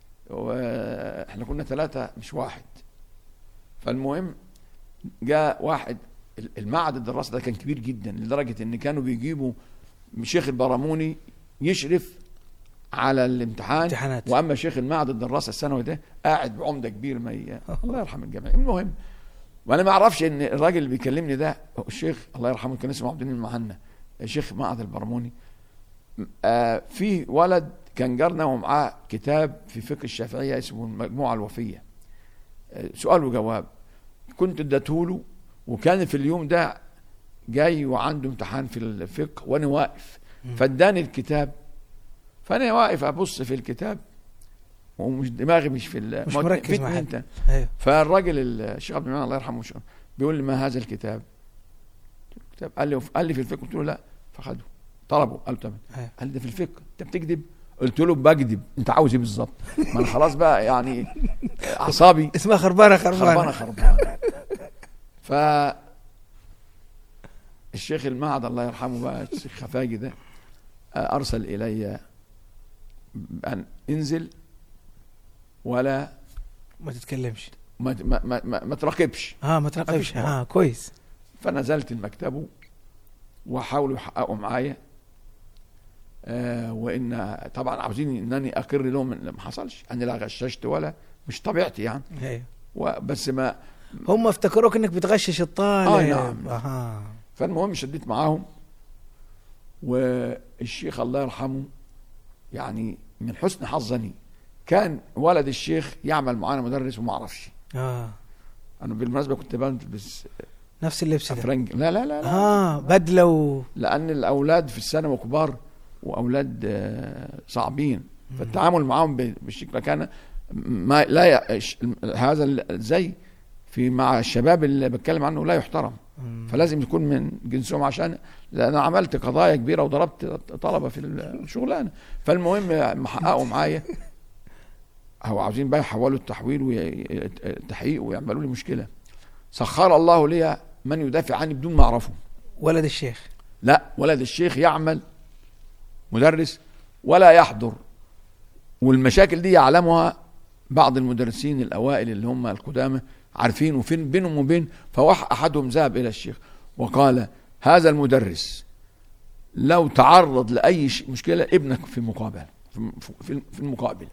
واحنا كنا ثلاثة مش واحد فالمهم جاء واحد المعهد الدراسة ده كان كبير جدا لدرجة ان كانوا بيجيبوا شيخ البراموني يشرف على الامتحان امتحانات واما شيخ المعهد الدراسه الثانوي ده قاعد بعمده كبير ما ي... الله يرحم الجميع المهم وانا ما اعرفش ان الراجل اللي بيكلمني ده هو الشيخ الله يرحمه كان اسمه عبد المنعم المهنا الشيخ معهد البرموني آه في ولد كان جارنا ومعاه كتاب في فقه الشافعيه اسمه المجموعه الوفيه آه سؤال وجواب كنت اديته له وكان في اليوم ده جاي وعنده امتحان في الفقه وانا واقف مم. فاداني الكتاب فانا واقف ابص في الكتاب ومش دماغي مش في ال- مش ما مركز فتني مع حد. انت ايوه فالراجل الشيخ عبد المنعم الله يرحمه شو- بيقول لي ما هذا الكتاب؟ قلت له الكتاب قال لي قال لي في الفقه قلت له لا فخده طلبه قال له تمام أيوة. قال لي ده في الفقه انت بتكذب قلت له بكذب انت عاوز ايه بالظبط؟ ما انا خلاص بقى يعني اعصابي اسمها خربانه خربانه خربانه خربانه ف الشيخ المعهد الله يرحمه بقى الشيخ خفاجي ده آه، ارسل الي ان انزل ولا ما تتكلمش ما ما ما, ما, ما تراقبش اه ما تراقبش مفيش مرة. اه كويس فنزلت المكتبه وحاولوا يحققوا معايا آه وان طبعا عاوزين انني اقر لهم إن ما حصلش انا لا غششت ولا مش طبيعتي يعني ايوه وبس ما هم افتكروك انك بتغشش الطالب آه، نعم. اها فالمهم شديت معاهم والشيخ الله يرحمه يعني من حسن حظني كان ولد الشيخ يعمل معانا مدرس وما اعرفش اه انا بالمناسبه كنت بلبس نفس اللبس ده افرنج لا لا لا, لا. اه بدله و لان الاولاد في الثانوي كبار واولاد آه، صعبين فالتعامل معاهم ب- بالشكل كان ما لا ي... ش- هذا ال- زي في مع الشباب اللي بتكلم عنه لا يحترم مم. فلازم يكون من جنسهم عشان لان انا عملت قضايا كبيره وضربت طلبه في الشغلانه فالمهم محققوا معايا هو عاوزين بقى يحولوا التحويل والتحقيق ويعملوا لي مشكله سخر الله لي من يدافع عني بدون ما اعرفه ولد الشيخ لا ولد الشيخ يعمل مدرس ولا يحضر والمشاكل دي يعلمها بعض المدرسين الاوائل اللي هم القدامى عارفين وفين بينهم وبين فواحد احدهم ذهب الى الشيخ وقال هذا المدرس لو تعرض لاي ش- مشكله ابنك في مقابل في- في في المقابل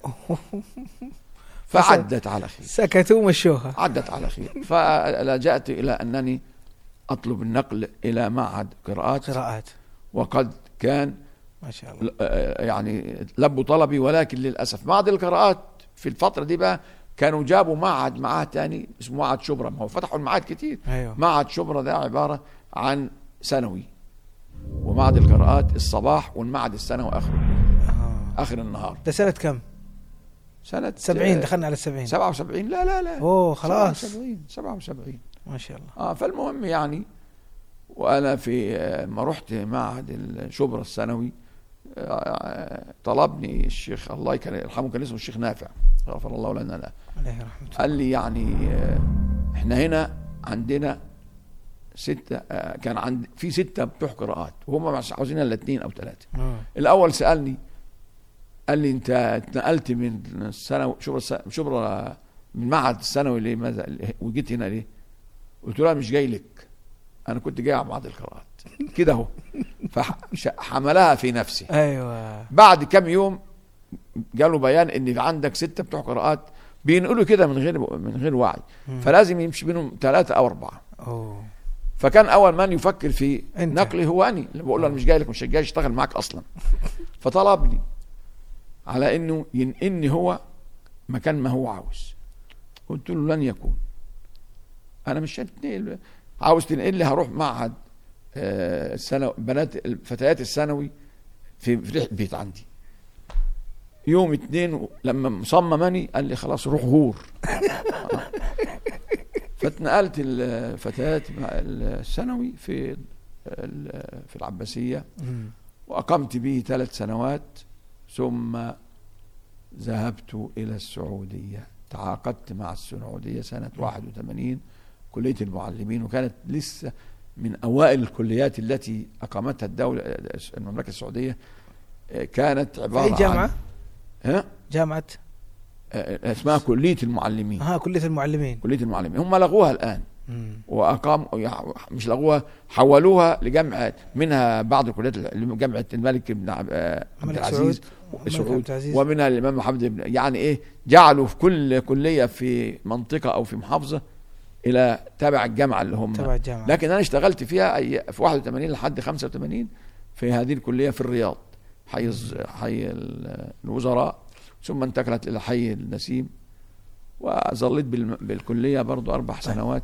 فعدت على خير سكتوا ومشوها عدت على خير فلجأت الى انني اطلب النقل الى معهد قراءات قراءات وقد كان ما شاء الله آه، يعني لبوا طلبي ولكن للاسف معهد القراءات في الفتره دي بقى كانوا جابوا معهد معاه تاني اسمه معهد شبرا ما هو فتحوا المعاهد كتير ايوه معهد شبرا ده عباره عن ثانوي ومعهد القراءات الصباح والمعهد الثانوي اخر آه. اخر النهار ده سنة كم؟ سنه 70 آه، دخلنا على السبعين 77 لا لا لا اوه خلاص 77 77 ما شاء الله اه فالمهم يعني وانا في آه، ما رحت معهد الشبرا الثانوي آه، طلبني الشيخ الله كان يرحمه كان اسمه الشيخ نافع غفر الله لنا له عليه رحمة قال لي يعني آه، احنا هنا عندنا ستة آه، كان عند في ستة بتوع قراءات وهم مش عاوزين الا اثنين او ثلاثة الله آه. الاول سالني قال لي انت اتنقلت من الثانوي شبرا شبرا من المعهد الثانوي ليه ماذا وجيت هنا ليه؟ قلت له انا مش جاي لك انا كنت جاي على بعض القراءات كده اهو فحملها في نفسي ايوه بعد كم يوم جاله بيان ان في عندك سته بتوع قراءات بينقلوا كده من غير من غير وعي مم. فلازم يمشي بينهم ثلاثه او اربعه اوه فكان اول من يفكر في أنت. نقلي هو اني اللي بقول له انا مش جاي لك مش جاي اشتغل معاك اصلا فطلبني على انه ينقلني هو مكان ما هو عاوز قلت له لن يكون انا مش هتنقل عاوز تنقل لي هروح معهد آه، الثانوي بنات الفتيات الثانوي في في ريحه بيت عندي يوم اتنين لما مصممني قال لي خلاص روح غور فاتنقلت الفتيات مع الثانوي في ال- في العباسيه مم. وأقمت به ثلاث سنوات ثم ذهبت إلى السعودية تعاقدت مع السعودية سنة 81 كلية المعلمين وكانت لسه من أوائل الكليات التي أقامتها الدولة المملكة السعودية آه، كانت في عبارة اي جامعه؟ عن ها جامعه آه، اسمها كلية المعلمين ها كليه المعلمين كلية المعلمين هم لغوها الآن مم. واقام يع- مش لغوها حولوها لجامعه منها بعض الكليات ال- جامعه الملك بن عب- آه، عبد الملك العزيز سعود الملك سعود عبد العزيز. ومنها الامام محمد بن يعني ايه جعلوا في كل كليه في منطقه او في محافظه الى تابع الجامعه اللي هم تبع الجامعه لكن انا اشتغلت فيها أي- في 81 لحد 85 في هذه الكليه في الرياض حي الز- حي ال- الوزراء ثم انتقلت الى حي النسيم وظليت بالم- بالكليه برضو اربع طيب. سنوات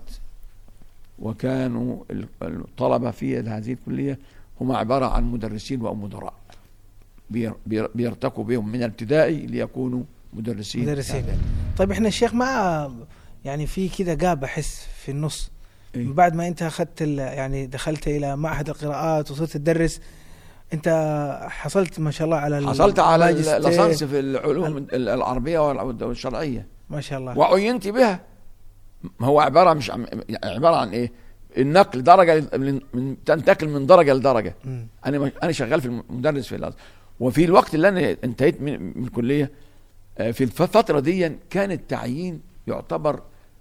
وكانوا ال- الطلبه في هذه الكليه هم عباره عن مدرسين ومدراء بير- بير- بيرتقوا بهم من الابتدائي ليكونوا مدرسين مدرسين. إعدادي. طيب احنا الشيخ ما يعني في كذا جاب احس في النص إيه؟ من بعد ما انت اخذت ال- يعني دخلت الى معهد القراءات وصرت تدرس انت حصلت ما شاء الله على ال- حصلت على الماجستير. الليسانس في العلوم ال- العربيه والع- والشرعيه ما شاء الله وعينت بها ما هو عباره مش عم- عباره عن ايه النقل درجه من من- تنتقل من درجه لدرجه مم. انا انا شغال في المدرس في الازهر وفي الوقت اللي انا انتهيت من, من الكليه آه، في الفتره دي كان التعيين يعتبر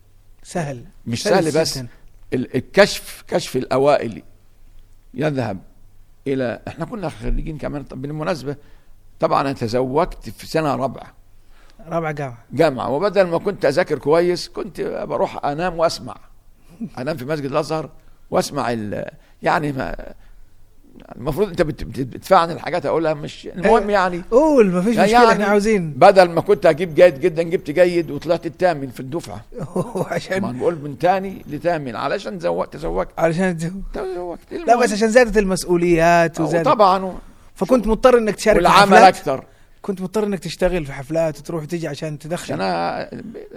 سهل مش سهل بس جداً. ال- الكشف كشف الاوائل يذهب الى احنا كنا خريجين كمان طب بالمناسبه طبعا انا تزوجت في سنه رابعه رابعه جامعه جامعه وبدل ما كنت اذاكر كويس كنت بروح انام واسمع انام في مسجد الازهر واسمع ال- يعني ما المفروض انت بت- بت- بتدفعني الحاجات اقولها مش المهم يعني قول ما فيش لا مشكله يعني- احنا عاوزين بدل ما كنت اجيب جيد جدا جبت جيد وطلعت الثامن في الدفعه ما عشان بقول من ثاني لثامن علشان زوجت تزوجت علشان تزو- تزوجت لا بس عشان زادت المسؤوليات وزادت طبعا فكنت مضطر انك تشارك في والعمل حفلات اكثر كنت مضطر انك تشتغل في حفلات وتروح وتيجي عشان تدخل انا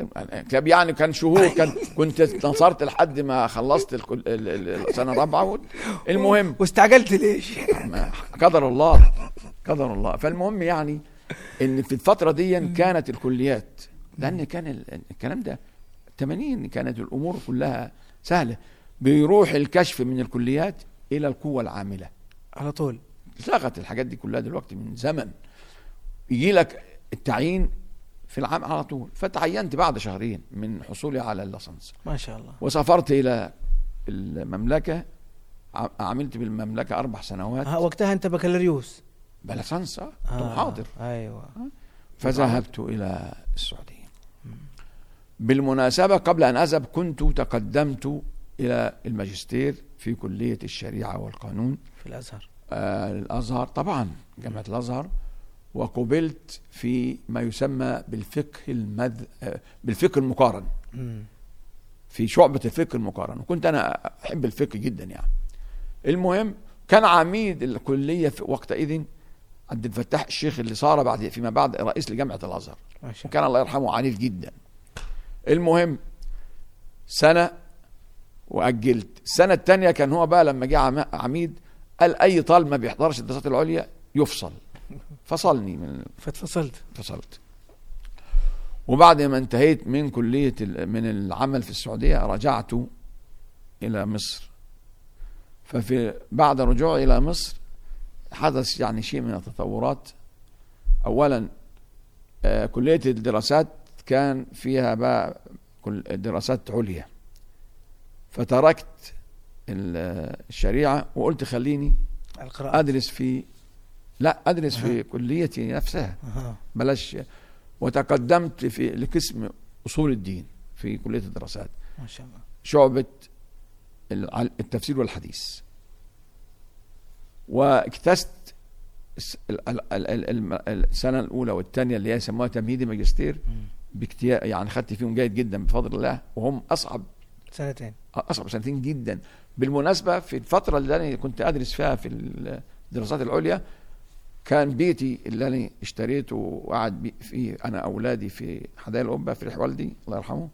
يعني كان شهور كان كنت نصرت لحد ما خلصت الكل- ال- ال- السنه الرابعه المهم واستعجلت ليش؟ ما- قدر الله قدر الله فالمهم يعني ان في الفتره دي كانت الكليات لان كان ال- الكلام ده 80 كانت الامور كلها سهله بيروح الكشف من الكليات الى القوه العامله على طول اتلغت الحاجات دي كلها دلوقتي من زمن يجي لك التعيين في العام على طول فتعينت بعد شهرين من حصولي على الليسانس ما شاء الله وسافرت الى المملكه ع- عملت بالمملكه اربع سنوات ها وقتها انت بكالوريوس بلسانس آه، كنت آه، محاضر ايوه فذهبت الى السعوديه بالمناسبه قبل ان اذهب كنت تقدمت الى الماجستير في كليه الشريعه والقانون في الازهر آه الازهر طبعا جامعه الازهر وقبلت في ما يسمى بالفقه المذ... آه بالفقه المقارن مم. في شعبة الفقه المقارن وكنت أنا أحب الفقه جدا يعني المهم كان عميد الكلية في وقتئذ عبد الفتاح الشيخ اللي صار بعد فيما بعد رئيس لجامعة الأزهر ما شاء الله وكان الله يرحمه عنيف جدا المهم سنة وأجلت السنة الثانية كان هو بقى لما جه عم- عميد قال أي طالب ما بيحضرش الدراسات العليا يفصل فصلني من فاتفصلت فصلت وبعد ما انتهيت من كلية ال- من العمل في السعودية رجعت إلى مصر ففي بعد رجوعي إلى مصر حدث يعني شيء من التطورات اولا آه، كليه الدراسات كان فيها بقى كل دراسات عليا فتركت ال- الشريعه وقلت خليني القراءة ادرس في لا ادرس في أها. كليتي نفسها أها. بلاش وتقدمت في لقسم اصول الدين في كليه الدراسات ما شاء الله شعبة الع- التفسير والحديث واكتست الس- ال- ال- ال- ال- الم- السنة الأولى والثانية اللي هي يسموها تمهيدي ماجستير مم. باكتيا يعني خدت فيهم جيد جدا بفضل الله وهم أصعب سنتين أصعب سنتين جدا بالمناسبة في الفترة اللي أنا كنت أدرس فيها في الدراسات العليا كان بيتي اللي أنا اشتريته وقعد بي- فيه أنا أولادي في حدائق القبة في ريح والدي الله يرحمه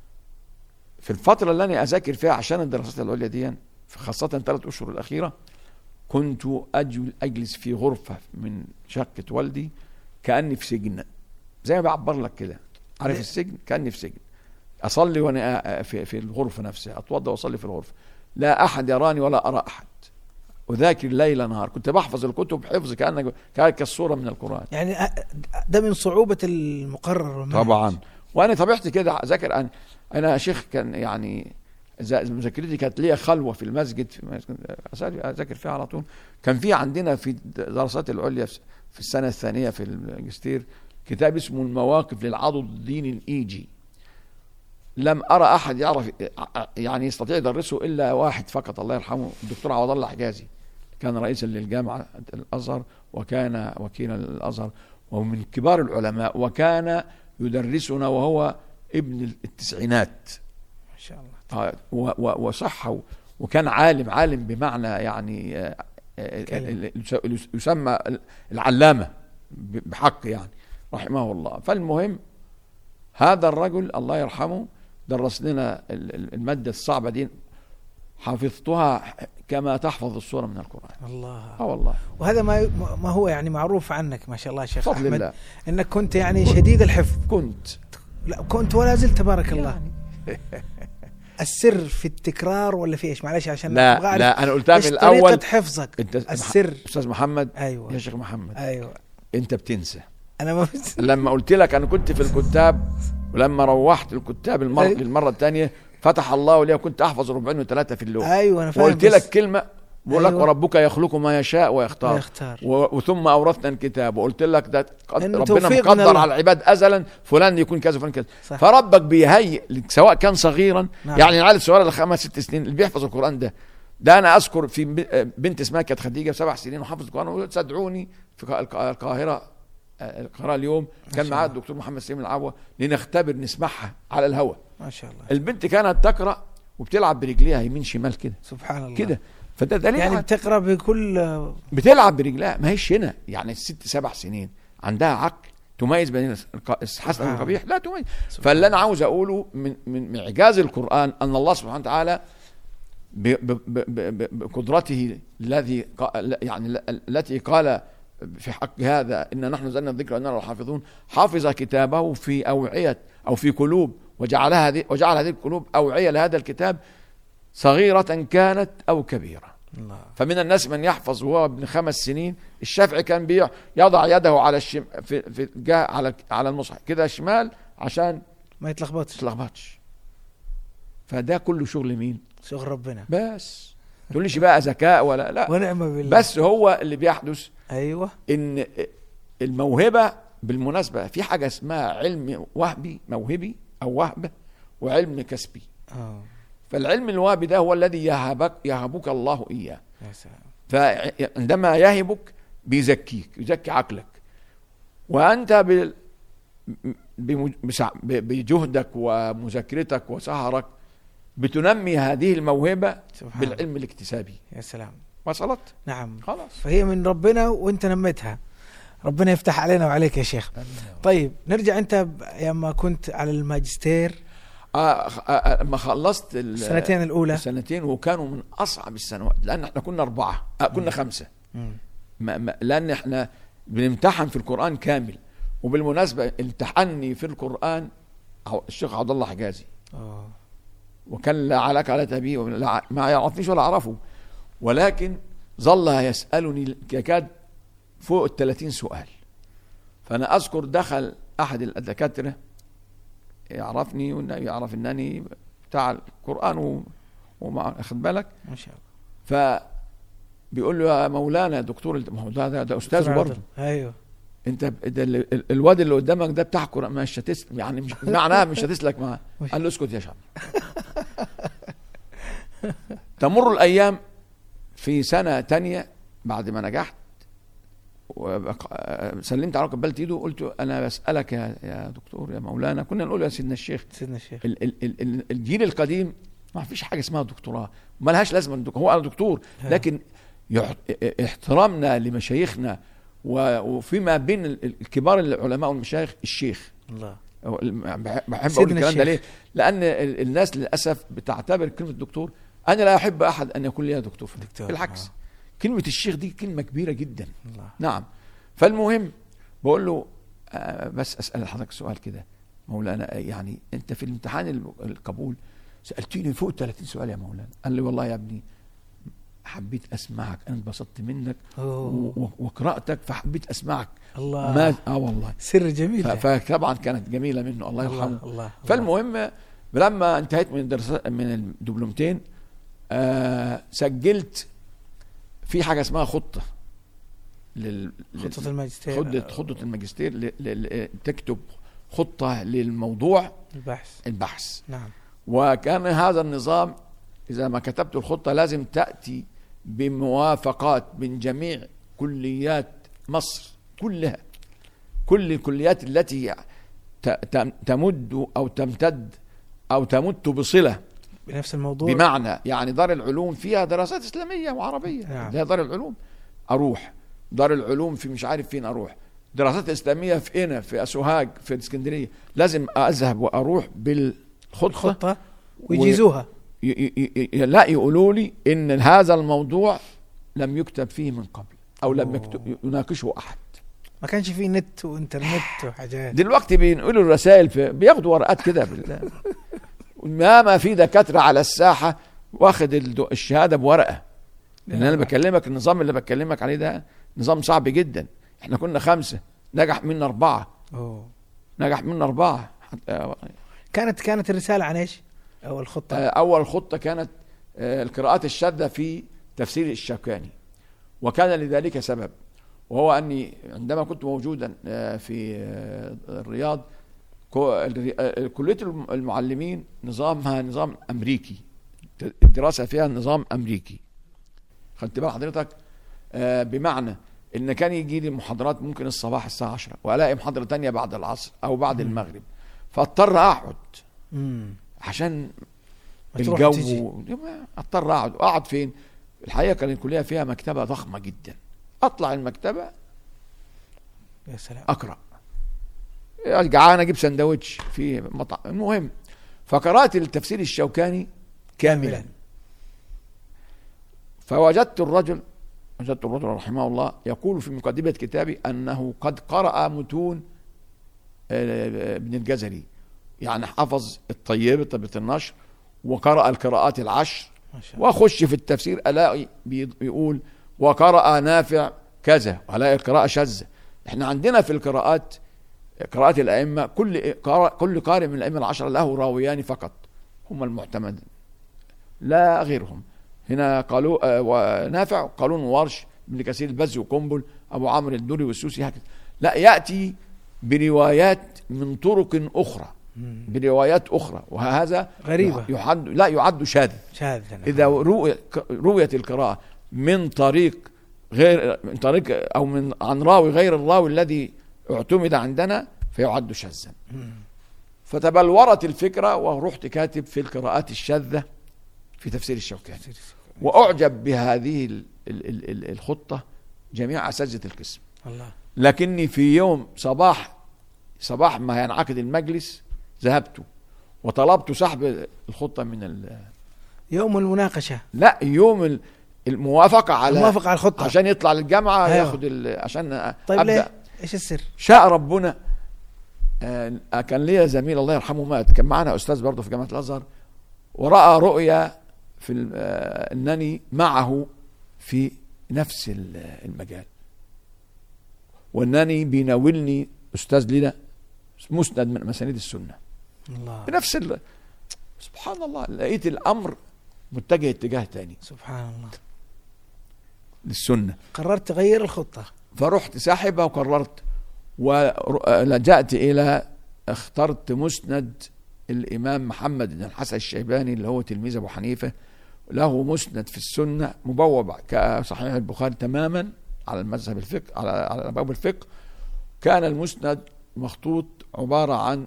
في الفترة اللي أنا أذاكر فيها عشان الدراسات العليا دي خاصة الثلاث أشهر الأخيرة كنت أجل أجلس في غرفة من شقة والدي كأني في سجن زي ما بعبر لك كده عارف ليه؟ السجن كأني في سجن أصلي وأنا آ- في, في الغرفة نفسها أتوضأ وأصلي في الغرفة لا أحد يراني ولا أرى أحد أذاكر ليل نهار كنت بحفظ الكتب حفظ كأنك كأنك كالصورة من القرآن يعني أ- ده من صعوبة المقرر والمنهج. طبعا وانا طبيعتي كده اذاكر انا انا شيخ كان يعني ز- مذاكرتي كانت ليا خلوه في المسجد في مسجد أسال- اذاكر فيها على طول كان في عندنا في الدراسات العليا في في السنه الثانيه في الماجستير كتاب اسمه المواقف للعضد الديني الايجي لم ارى احد يعرف يعني يستطيع يدرسه الا واحد فقط الله يرحمه الدكتور عوض الله حجازي كان رئيسا للجامعه الازهر وكان وكيلا للازهر ومن كبار العلماء وكان يدرسنا وهو ابن التسعينات ما شاء الله آه، و- و- وصح و- وكان عالم عالم بمعنى يعني آه، آه، كلمة. ال- ال- يسمى العلامة ب- بحق يعني رحمه الله فالمهم هذا الرجل الله يرحمه درس لنا ال- ال- المادة الصعبة دي حفظتها كما تحفظ السورة من القرآن الله اه والله وهذا ما ما هو يعني معروف عنك ما شاء الله شيخ بفضل احمد الله انك كنت يعني شديد الحفظ كنت لا كنت ولا زلت تبارك الله السر في التكرار ولا في ايش معلش عشان أبغى لا أعرف لا انا قلتها ايش من الاول طريقة حفظك انت السر استاذ محمد يا ايوه شيخ محمد ايوه انت بتنسى انا ما بس لما قلت لك انا كنت في الكتاب ولما روحت الكتاب المرة أي. للمرة الثانية فتح الله لي وكنت احفظ ربعين وثلاثة في اللغة ايوه انا فاهم وقلت بس لك كلمة بقول لك أيوة. وربك يخلق ما يشاء ويختار يختار و- وثم اورثنا الكتاب وقلت لك ده قد إنه ربنا توفيق من مقدر الله. على العباد ازلا فلان يكون كذا فلان كذا صح. فربك بيهيئ لك سواء كان صغيرا نعم. يعني العيال الصغيره اللي خمس ست سنين اللي بيحفظ القران ده ده انا اذكر في ب- بنت اسمها كانت خديجه سبع سنين وحفظت القران وقلت تدعوني في الق- الق- القاهره آه، القاهره اليوم كان شاء معاه الله. الدكتور محمد سليم العوة لنختبر نسمعها على الهواء ما شاء الله البنت كانت تقرا وبتلعب برجليها يمين شمال كده سبحان الله كده فده دليل يعني يعني بتقرا بكل بتلعب برجلها ما هيش هنا يعني ست سبع سنين عندها عقل تميز بين الق- الحسن سبحان والقبيح لا تميز سبحان فاللي انا عاوز اقوله من من من اعجاز القران ان الله سبحانه وتعالى ب- ب- ب- ب- بقدرته الذي قا- يعني ال- التي قال في حق هذا ان نحن نزلنا الذكر وانا له حافظون حافظ كتابه في اوعيه او في قلوب وجعلها هذه وجعل هذه القلوب اوعيه لهذا الكتاب صغيره كانت او كبيره الله فمن الناس من يحفظ وهو ابن خمس سنين الشافعي كان بيع يضع يده على الشم في في الجهة على على المصحف كده شمال عشان ما يتلخبطش تلخبطش فده كله شغل مين شغل ربنا بس تقوليش بقى ذكاء ولا لا ونعم بالله بس هو اللي بيحدث ايوه ان الموهبه بالمناسبه في حاجه اسمها علم وهبي موهبي او وهبه وعلم كسبي اه فالعلم الوهبي ده هو الذي يهبك يهبك الله اياه يا سلام فعندما يهبك بيزكيك يزكي عقلك وانت ب- بمج- بسع- ب- بجهدك ومذاكرتك وسهرك بتنمي هذه الموهبه سبحان الله. بالعلم الاكتسابي يا سلام وصلت نعم خلاص فهي من ربنا وانت نميتها ربنا يفتح علينا وعليك يا شيخ طيب نرجع انت ب- لما كنت على الماجستير آه خ- آه آه، لما خلصت ال- السنتين الاولى السنتين وكانوا من اصعب السنوات لان احنا كنا اربعه آه كنا خمسه مم. ما ما لان احنا بنمتحن في القران كامل وبالمناسبه امتحني في القران عو- الشيخ عبد الله حجازي اه وكان لا علاقة لا به ولا ع- ما يعرفنيش ولا أعرفه ولكن ظل يسألني يكاد فوق ال 30 سؤال فانا اذكر دخل احد الدكاتره يعرفني والنبي يعرف انني بتاع القران و- ومع واخد بالك ما شاء الله فبيقول له يا مولانا دكتور الت- ما هو ده ده, ده استاذ دكتور برضه عادل. ايوه انت ب- ده ال- ال- الواد اللي قدامك ده بتاع قران مش هتسلك يعني مش معناها مش هتسلك معاه مش- قال له اسكت يا شعب تمر الايام في سنه تانية بعد ما نجحت وبق- سلمت على قبلت ايده وقلت انا بسالك يا يا دكتور يا مولانا كنا نقول يا سيدنا الشيخ سيدنا الشيخ ال- ال- ال- ال- الجيل القديم ما فيش حاجه اسمها دكتوراه ما لهاش لازمه الدك- هو انا دكتور لكن يح- احترامنا لمشايخنا و- وفيما بين ال- ال- الكبار العلماء والمشايخ الشيخ الله هو ال- بح- بحب اقول سيدنا الكلام ده الشيخ. ليه؟ لان ال- الناس للاسف بتعتبر كلمه دكتور انا لا احب احد ان يكون لي دكتور, دكتور، بالعكس آه. كلمه الشيخ دي كلمه كبيره جدا الله نعم فالمهم بقول له آه بس اسال حضرتك سؤال كده مولانا آه، يعني انت في الامتحان ال- القبول سالتني فوق 30 سؤال يا مولانا قال لي والله يا ابني حبيت اسمعك انا انبسطت منك أوه. و- و- وقراتك فحبيت اسمعك الله ما اه والله سر جميل ف- ده. فطبعا كانت جميله منه الله يرحمه الله الله فالمهم لما انتهيت من الدراسات من الدبلومتين آه سجلت في حاجه اسمها خطه لل خطة الماجستير خطه خطه الماجستير ل... ل... تكتب خطه للموضوع البحث البحث نعم وكان هذا النظام اذا ما كتبت الخطه لازم تاتي بموافقات من جميع كليات مصر كلها كل الكليات التي ت- ت- تمد او تمتد او تمت بصله بنفس الموضوع بمعنى يعني دار العلوم فيها دراسات اسلاميه وعربيه نعم. زي دار العلوم اروح دار العلوم في مش عارف فين اروح دراسات اسلاميه في هنا في سوهاج في الاسكندريه لازم اذهب واروح بالخطه خطة ويجيزوها ي- ي- ي- لا يقولوا لي ان هذا الموضوع لم يكتب فيه من قبل او لم أوه. يكتب يناقشه احد ما كانش فيه نت وانترنت وحاجات دلوقتي بينقلوا الرسائل في بياخدوا ورقات كده بال- ما ما في دكاتره على الساحه واخد الد- الشهاده بورقه لان انا بكلمك النظام اللي بكلمك عليه ده نظام صعب جدا احنا كنا خمسه نجح منا اربعه أوه. نجح منا اربعه حتى كانت كانت الرسالة عن ايش؟ او الخطة آه، اول خطه كانت آه، القراءات الشاذه في تفسير الشوكاني وكان لذلك سبب وهو اني عندما كنت موجودا آه، في آه، الرياض كو- الري- آه، كليه الم- المعلمين نظامها نظام امريكي الدراسه فيها نظام امريكي خدت بال حضرتك آه، بمعنى ان كان يجي لي محاضرات ممكن الصباح الساعه 10 والاقي محاضره تانية بعد العصر او بعد المغرب فاضطر اقعد امم عشان ما تروح الجو تيجي. اضطر اقعد اقعد فين الحقيقه كان الكليه فيها مكتبه ضخمه جدا اطلع المكتبه يا سلام اقرا جعان اجيب سندوتش في مطعم المهم فقرات التفسير الشوكاني كاملا كاملاً. فوجدت الرجل وجدت الرجل رحمه الله يقول في مقدمة كتابي أنه قد قرأ متون آه، ابن الجزري يعني حفظ الطيبة طيبة النشر وقرأ القراءات العشر ما شاء الله واخش في التفسير الاقي بي- بيقول وقرأ نافع كذا والاقي القراءة شاذة احنا عندنا في القراءات قراءات الائمة كل قارئ- كل قارئ من الائمة العشرة له راويان فقط هم المعتمد لا غيرهم هنا قالوا آه، ونافع قالون وورش ابن كثير البزي وقنبل ابو عمرو الدوري والسوسي هكذا لا ياتي بروايات من طرق اخرى مم. بروايات اخرى وهذا غريبة. يحد لا يعد شاذ شاذ نعم. إذا روي رويت القراءة من طريق غير من طريق أو من عن راوي غير الراوي الذي اعتمد عندنا فيعد شاذا مم. فتبلورت الفكرة ورحت كاتب في القراءات الشاذة في تفسير الشوكاني وأعجب بهذه ال- ال- ال- ال- الخطة جميع أساتذة القسم الله لكني في يوم صباح صباح ما ينعقد المجلس ذهبت وطلبت سحب الخطة من ال يوم المناقشة لا يوم ال- الموافقة على الموافقة على الخطة عشان يطلع للجامعة أيوه. ياخد ال- عشان طيب أبدأ ليه؟ ايش السر؟ شاء ربنا آه، كان ليا زميل الله يرحمه مات كان معنا أستاذ برضه في جامعة الأزهر ورأى رؤيا في ال- آه، أنني معه في نفس ال- المجال وأنني بيناولني استاذ لنا مسند من مسانيد السنه الله بنفس ال... سبحان الله لقيت الامر متجه اتجاه تاني سبحان الله للسنه قررت تغير الخطة فرحت ساحبها وقررت ولجأت إلى اخترت مسند الإمام محمد بن الحسن الشيباني اللي هو تلميذ أبو حنيفة له مسند في السنة مبوب كصحيح البخاري تماما على المذهب الفقه على على باب الفقه كان المسند مخطوط عبارة عن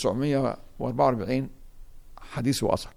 944 حديث وأثر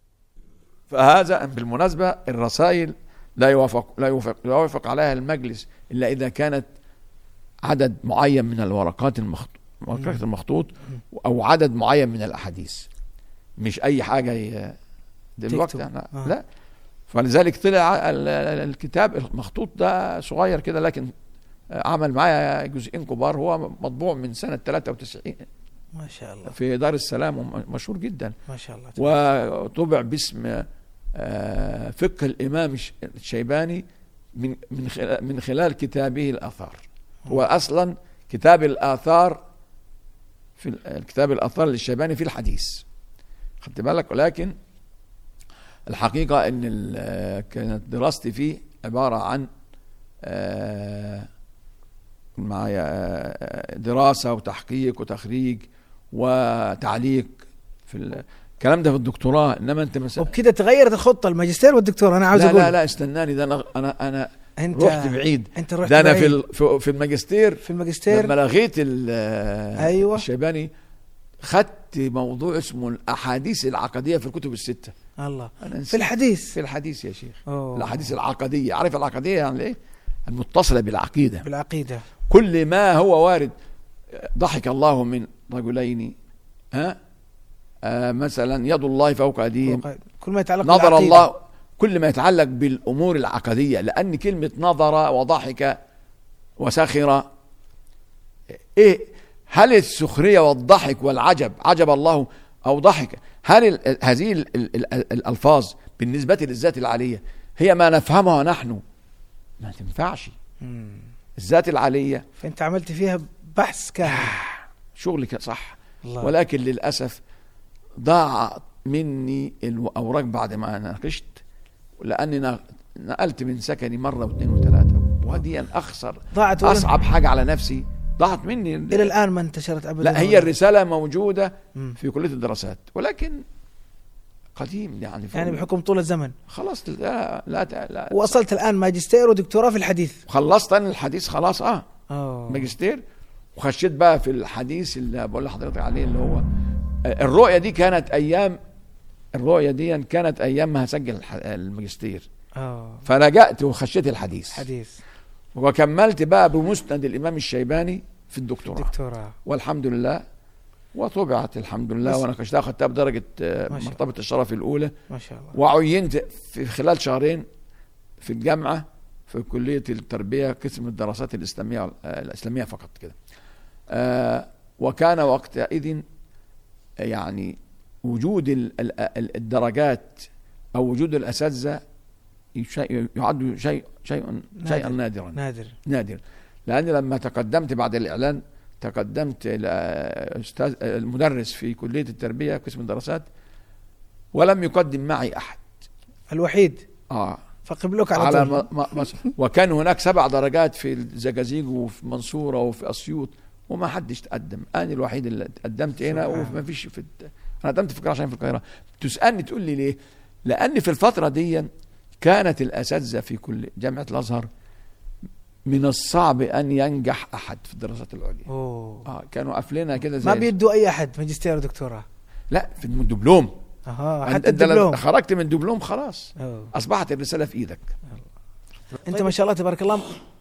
فهذا بالمناسبة الرسائل لا يوافق لا يوافق لا يوافق عليها المجلس الا اذا كانت عدد معين من الورقات المخطوط ورقات المخطوط او عدد معين من الاحاديث مش اي حاجه ي- دلوقتي تكتب. احنا آه. لا فلذلك طلع ال- ال- الكتاب المخطوط ده صغير كده لكن عمل معايا جزئين كبار هو مطبوع من سنه 93 ما شاء الله في دار السلام ومشهور جدا ما شاء الله وطبع باسم آه، فقه الامام الش- الشيباني من من خلال من خلال كتابه الاثار هو اصلا كتاب الاثار في ال- الكتاب الاثار للشيباني في الحديث خدت بالك ولكن الحقيقه ان ال- كانت دراستي فيه عباره عن آه، معايا آه، دراسه وتحقيق وتخريج وتعليق في ال- الكلام ده في الدكتوراه انما انت مثلا وبكده تغيرت الخطة الماجستير والدكتوراه انا عاوز لا اقول لا لا استناني ده انا انا انا انت رحت بعيد انت رحت ده انا بعيد. في ال- في- في الماجستير في الماجستير لما لغيت ال- أيوة. الشيباني خدت موضوع اسمه الاحاديث العقديه في الكتب السته الله انا في نسيت. الحديث في الحديث يا شيخ أوه. الاحاديث العقديه عارف العقديه يعني ايه المتصله بالعقيده بالعقيدة كل ما هو وارد ضحك الله من رجلين ها آه مثلا يد الله فوق ايديهم كل ما يتعلق نظر بالعقيدة. الله كل ما يتعلق بالامور العقديه لان كلمه نظر وضحك وسخر ايه هل السخريه والضحك والعجب عجب الله او ضحك هل ال- هذه ال- ال- ال- الالفاظ بالنسبه للذات العاليه هي ما نفهمها نحن ما تنفعش مم. الذات العاليه فانت عملت فيها بحث كامل شغلك صح الله ولكن للاسف ضاع مني الاوراق بعد ما ناقشت لاني نا- نقلت من سكني مره واثنين وثلاثه وهدي اخسر ضاعت وإلى- اصعب حاجه على نفسي ضاعت مني الى الان ما انتشرت ابدا لا هي الرساله موجوده مم. في كليه الدراسات ولكن قديم يعني يعني بحكم طول الزمن خلاص لا لا, لا وصلت الان ماجستير ودكتوراه في الحديث خلصت انا الحديث خلاص اه أوه. ماجستير وخشيت بقى في الحديث اللي بقول لحضرتك عليه اللي هو الرؤيه دي كانت ايام الرؤيه دي كانت ايام ما هسجل الح- الماجستير أوه. فلجأت وخشيت الحديث حديث وكملت بقى بمسند الامام الشيباني في الدكتوراه دكتوراه والحمد لله وطبعت الحمد لله بس- وانا خشتها خدتها بدرجه آه، ما شاء مرتبه الشرف الاولى ما شاء الله وعينت في خلال شهرين في الجامعة في كلية التربية قسم الدراسات الإسلامية آه، الإسلامية فقط كده آه، وكان وقتئذ يعني وجود ال- ال- ال- الدرجات أو وجود الأساتذة شيء- يعد شيء شيء شيئا نادر. نادرا نادر نادر لأن لما تقدمت بعد الإعلان تقدمت إلى أستاذ المدرس في كلية التربية قسم الدراسات ولم يقدم معي أحد الوحيد آه فقبلوك على, على طول ما ما ما وكان هناك سبع درجات في الزجاجيج وفي منصورة وفي أسيوط وما حدش تقدم أنا الوحيد اللي تقدمت هنا سبحان. وما فيش في الت- أنا قدمت في القاهرة عشان في القاهرة تسألني تقول لي ليه لأن في الفترة دي كانت الأساتذة في كل جامعة الأزهر من الصعب أن ينجح أحد في الدراسات العليا أوه. آه كانوا قافلينها كده زي ما بيدوا اي احد ماجستير ودكتوراه لا في الدبلوم اها أنت- حتى أنت لو الدبلوم خرجت من الدبلوم خلاص أوه. أصبحت الرسالة في إيدك انت ما شاء الله تبارك الله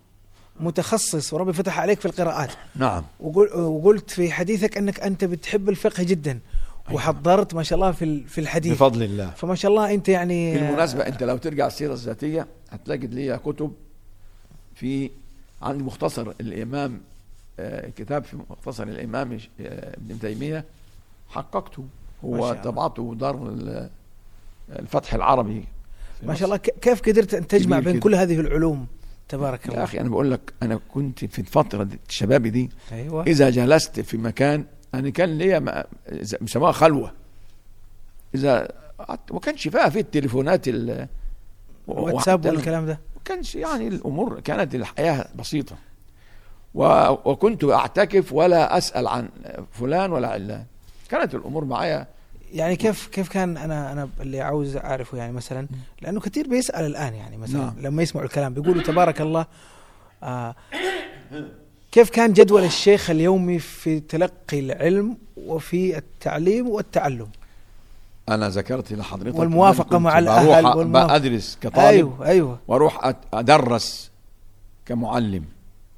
متخصص وربي فتح عليك في القراءات نعم وقل وقلت في حديثك انك انت بتحب الفقه جدا وحضرت ما شاء الله في ال- في الحديث بفضل الله فما شاء الله انت يعني بالمناسبة أنت لو ترجع السيرة الذاتية هتلاقي ليا كتب في عندي مختصر الإمام آه، كتاب في مختصر الإمام آه، ابن تيمية حققته ما هو شاء الله. طبعته دار ال- الفتح العربي في ما مصر. شاء الله ك- كيف قدرت ان تجمع كبير بين كده. كل هذه العلوم تبارك يا الله اخي انا بقول لك انا كنت في الفتره دي الشباب دي ايوه اذا جلست في مكان انا كان ليا ما- ز- بيسموها خلوه اذا قعدت- ما كانش فيها في التليفونات ال واتساب وحتى والكلام ده ما كانش يعني الامور كانت الحياه بسيطه و- وكنت اعتكف ولا اسال عن فلان ولا علان كانت الامور معايا يعني كيف كيف كان انا انا اللي عاوز اعرفه يعني مثلا لانه كثير بيسال الان يعني مثلا نعم. لما يسمعوا الكلام بيقولوا تبارك الله آه كيف كان جدول الشيخ اليومي في تلقي العلم وفي التعليم والتعلم انا ذكرت لحضرتك والموافقة إن مع كنت الأهل بروح والموافقة. بقى ادرس كطالب ايوه ايوه واروح أت- ادرس كمعلم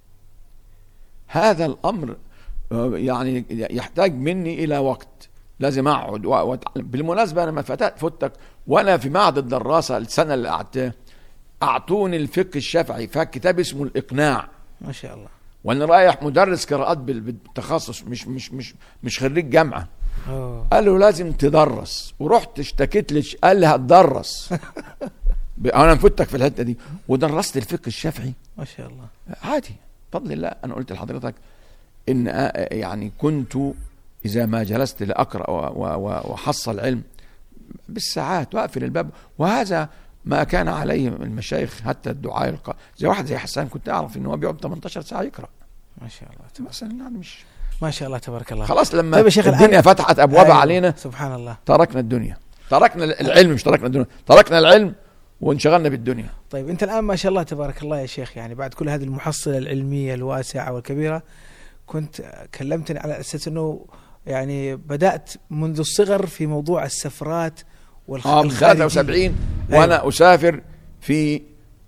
هذا الامر آه، يعني يحتاج مني الى وقت لازم اقعد و- واتعلم بالمناسبه انا ما فتت فتك وانا في معهد الدراسه السنه اللي قعدتها اعطوني الفقه الشافعي فكتاب اسمه الاقناع ما شاء الله وانا رايح مدرس قراءات بال- بالتخصص مش مش مش مش خريج جامعه أوه. قال له لازم تدرس ورحت اشتكيت لش قال لي هتدرس ب- انا مفتك في الحته دي ودرست الفقه الشافعي ما شاء الله عادي بفضل الله انا قلت لحضرتك ان آه، يعني كنت اذا ما جلست لاقرا و- و- و- واحصل علم بالساعات واقفل الباب وهذا ما كان عليه المشايخ حتى الدعاء الق... زي واحد زي حسان كنت اعرف ان هو بيقعد 18 ساعه يقرا ما شاء الله تبارك مثلا يعني مش ما شاء الله تبارك الله خلاص لما طيب يا شيخ الآن- الدنيا فتحت ابوابها أيوة، علينا سبحان الله تركنا الدنيا تركنا العلم مش تركنا الدنيا تركنا العلم وانشغلنا بالدنيا طيب انت الان ما شاء الله تبارك الله يا شيخ يعني بعد كل هذه المحصله العلميه الواسعه والكبيره كنت كلمتني على اساس انه يعني بدات منذ الصغر في موضوع السفرات والخ... اه من الخارجية. 73 وانا اسافر في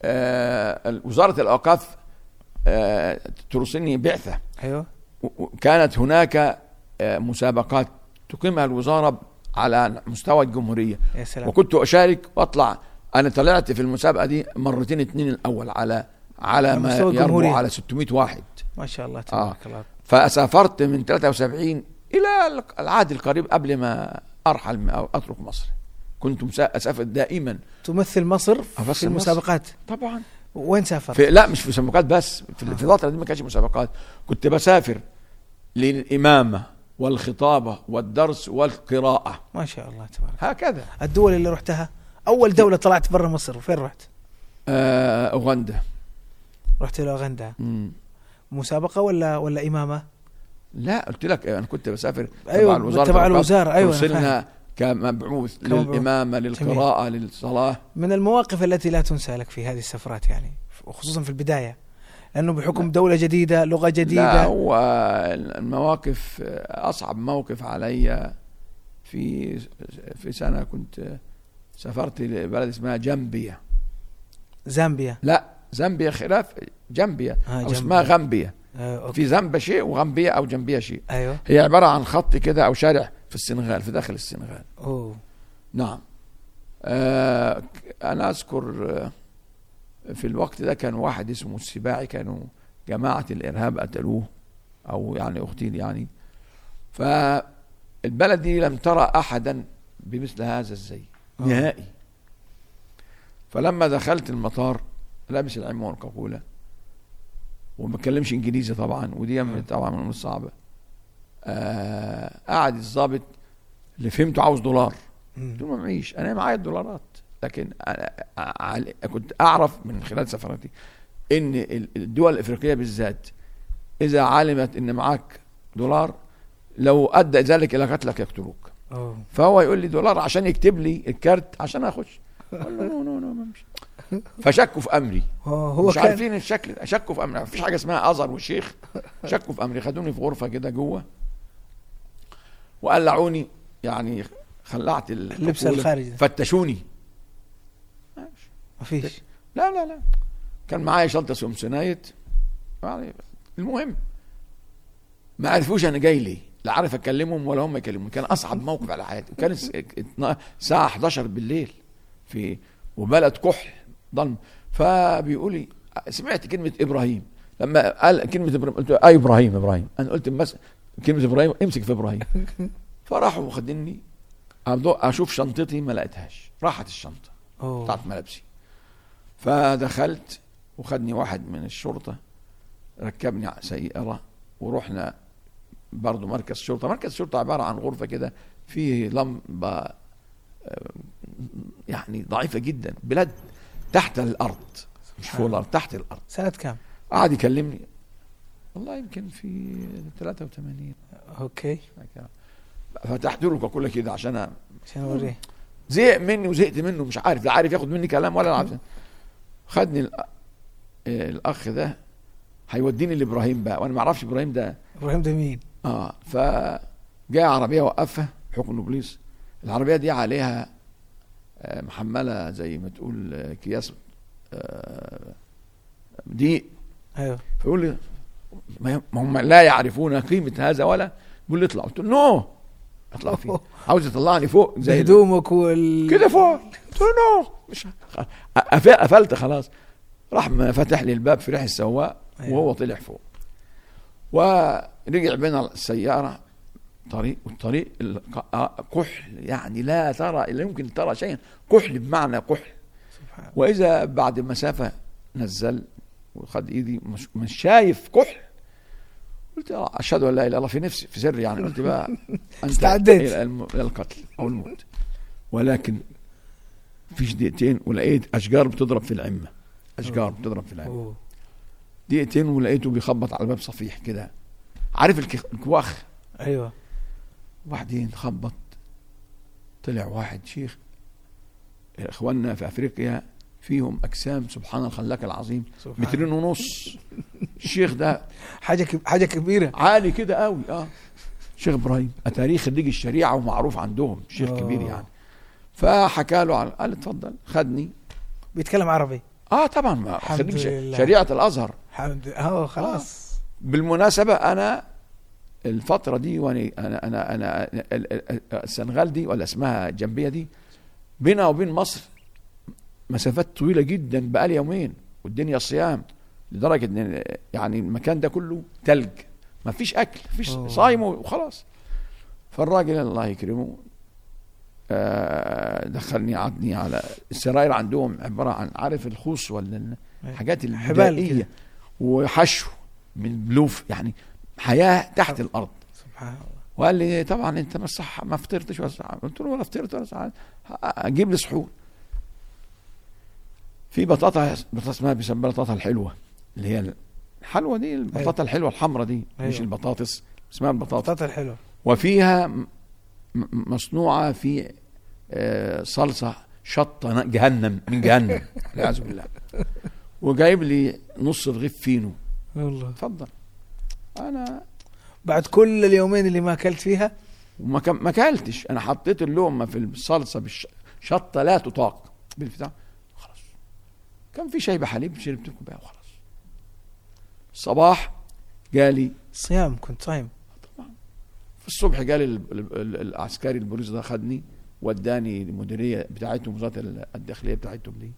آه وزاره الاوقاف آه ترسلني بعثه ايوه و- وكانت هناك آه مسابقات تقيمها الوزاره على مستوى الجمهوريه يا سلام وكنت اشارك واطلع انا طلعت في المسابقه دي مرتين اتنين الاول على على على ما مستوى يربو الجمهورية. على 600 واحد ما شاء الله تبارك الله فسافرت من 73 الى العهد القريب قبل ما ارحل او اترك مصر كنت مسا- اسافر دائما تمثل مصر أمثل في المسابقات طبعا وين سافرت؟ في لا مش في مسابقات بس في في الفتره دي ما كانش مسابقات كنت بسافر للامامه والخطابه والدرس والقراءه ما شاء الله تبارك هكذا الدول اللي رحتها اول دوله طلعت برا مصر وفين رحت؟ آه اوغندا رحت الى اوغندا مم. مسابقه ولا ولا امامه؟ لا قلت لك انا كنت بسافر أيوة، الوزارة تبع الأوقاف، الوزارة، أيوة، أنا ترسلنا كمبعوث كمبعوث. للامامه للقراءه للصلاه من المواقف التي لا تنسى لك في هذه السفرات يعني وخصوصا في البدايه لانه بحكم دوله جديده لغه لا جديده هو المواقف اصعب موقف علي في في سنه كنت سافرت لبلد اسمها جامبيا زامبيا لا زامبيا خلاف جامبيا آه، او جامبيا. اسمها غامبيا آه، أوكي. في زامبيا شيء وغامبيا او جنبيا شيء ايوه هي عباره عن خط كده او شارع في السنغال في داخل السنغال اوه نعم آه انا اذكر آه، في الوقت ده كان واحد اسمه السباعي كانوا جماعه الارهاب قتلوه او يعني اغتيل يعني فالبلد دي لم ترى احدا بمثل هذا الزي آه. نهائي فلما دخلت المطار لابس العمه والقبوله وما بتكلمش انجليزي طبعا ودي من- طبعا من الامور الصعبه آه قعد الضابط اللي فهمته عاوز دولار مم. قلت له ما معيش انا معايا الدولارات لكن أنا على- كنت اعرف من خلال سفراتي ان ال- الدول الافريقيه بالذات اذا علمت ان معاك دولار لو ادى ذلك الى قتلك يقتلوك اوه فهو يقول لي دولار عشان يكتب لي الكارت عشان اخش اقول له نو نو نو ما مش فشكوا في امري هو هو مش كان عارفين الشكل ده شكوا في امري مفيش حاجه اسمها ازهر وشيخ شكوا في امري خدوني في غرفه كده جوه وقلعوني يعني خلعت اللبس الكبولة، الخارجي ده. فتشوني ما فيش لا لا لا كان معايا شنطه سمسونايت يعني المهم ما عرفوش انا جاي ليه لا عارف اكلمهم ولا هم يكلموني كان اصعب موقف على حياتي وكان الس- اتنا- الساعه 11 بالليل في وبلد كحل ضلم فبيقول لي سمعت كلمه ابراهيم لما قال كلمه ابراهيم قلت له اي ابراهيم ابراهيم انا قلت بس كلمه ابراهيم امسك في ابراهيم فراحوا واخديني أبدو- اشوف شنطتي ما لقيتهاش راحت الشنطه اوه بتاعت ملابسي فدخلت وخدني واحد من الشرطة ركبني على سيارة ورحنا برضه مركز شرطة مركز شرطة عبارة عن غرفة كده فيه لمبة آه، يعني ضعيفة جدا بلاد تحت الأرض مش فوق الأرض تحت الأرض سنة كام؟ قعد يكلمني والله يمكن في 83 اوكي فتحت له كل كده عشان أ- عشان اوريه زهق مني وزهقت منه مش عارف لا عارف ياخد مني كلام ولا عارف خدني الأ- آه، الاخ ده هيوديني لابراهيم بقى وانا ما اعرفش ابراهيم ده ابراهيم ده مين؟ اه فجاء عربيه وقفها حكم البوليس العربيه دي عليها آه، محمله زي ما تقول آه، اكياس آه، دقيق ايوه فيقول لي ما ما هم لا يعرفون قيمه هذا ولا يقول لي اطلع قلت له نو اطلع فين عاوز يطلعني فوق زي ال- هدومك وال كده فوق قلت له نو مش ه- قف- قفلت خلاص راح م- فتح لي الباب في ريح السواق أيوة. وهو طلع فوق ورجع بينا السيارة طريق والطريق الق- آه، كحل يعني لا ترى لا يمكن ترى شيئا كحل بمعنى كحل سبحان واذا بعد مسافة نزل وخد ايدي مش, مش شايف كحل قلت آه، اشهد ان لا اله الا الله في نفسي في سري يعني قلت بقى انت استعديت. الى الم- إلى القتل او الموت ولكن فيش دقيقتين ولقيت اشجار بتضرب في العمه اشجار بتضرب في العمه أوه. دقيقتين ولقيته بيخبط على باب صفيح كده عارف الك- الكواخ ايوه وبعدين خبط طلع واحد شيخ اخواننا في افريقيا فيهم اجسام سبحان الخلاق العظيم سبحان مترين ونص الشيخ ده حاجه كب... حاجه كبيره عالي كده قوي اه شيخ ابراهيم تاريخ خريج الشريعه ومعروف عندهم شيخ آه. كبير يعني فحكى له على قال اتفضل خدني بيتكلم عربي اه طبعا ما الحمد خريج ش- لله. شريعه الازهر الحمد لله اه خلاص بالمناسبه انا الفتره دي وانا انا انا انا ال- ال- ال- السنغال دي ولا اسمها جنبيه دي بينها وبين مصر مسافات طويله جدا بقالي يومين والدنيا صيام لدرجه ان يعني المكان ده كله تلج ما فيش اكل ما فيش أوه. صايم وخلاص فالراجل الله يكرمه آه، دخلني عضني على السراير عندهم عباره عن عارف الخوص ولا الحاجات حبال البدائيه كده. وحشو من بلوف يعني حياه تحت الارض سبحان الله وقال لي طبعا انت ما صح ما فطرتش ولا صح قلت له ولا فطرت ولا صح اجيب لي سحور في بطاطا بطاطا اسمها بيسموها البطاطا الحلوه اللي هي الحلوه دي البطاطا الحلوه الحمراء دي مش أيوة. البطاطس اسمها البطاطا بطاطا الحلوه وفيها م- م- مصنوعه في آه، صلصه شطه جهنم من جهنم والعياذ بالله وجايب لي نص رغيف فينو والله اتفضل انا بعد كل اليومين اللي ما اكلت فيها وما كم- ما اكلتش انا حطيت اللقمه في الصلصه بالشطه لا تطاق بالبتاع خلاص كان في شاي بحليب شربت كوبايه وخلاص الصباح جالي صيام كنت صايم في الصبح جالي ال- ال- ال- العسكري البوليس ده خدني وداني المديريه بتاعتهم وزاره ال- الداخليه بتاعتهم دي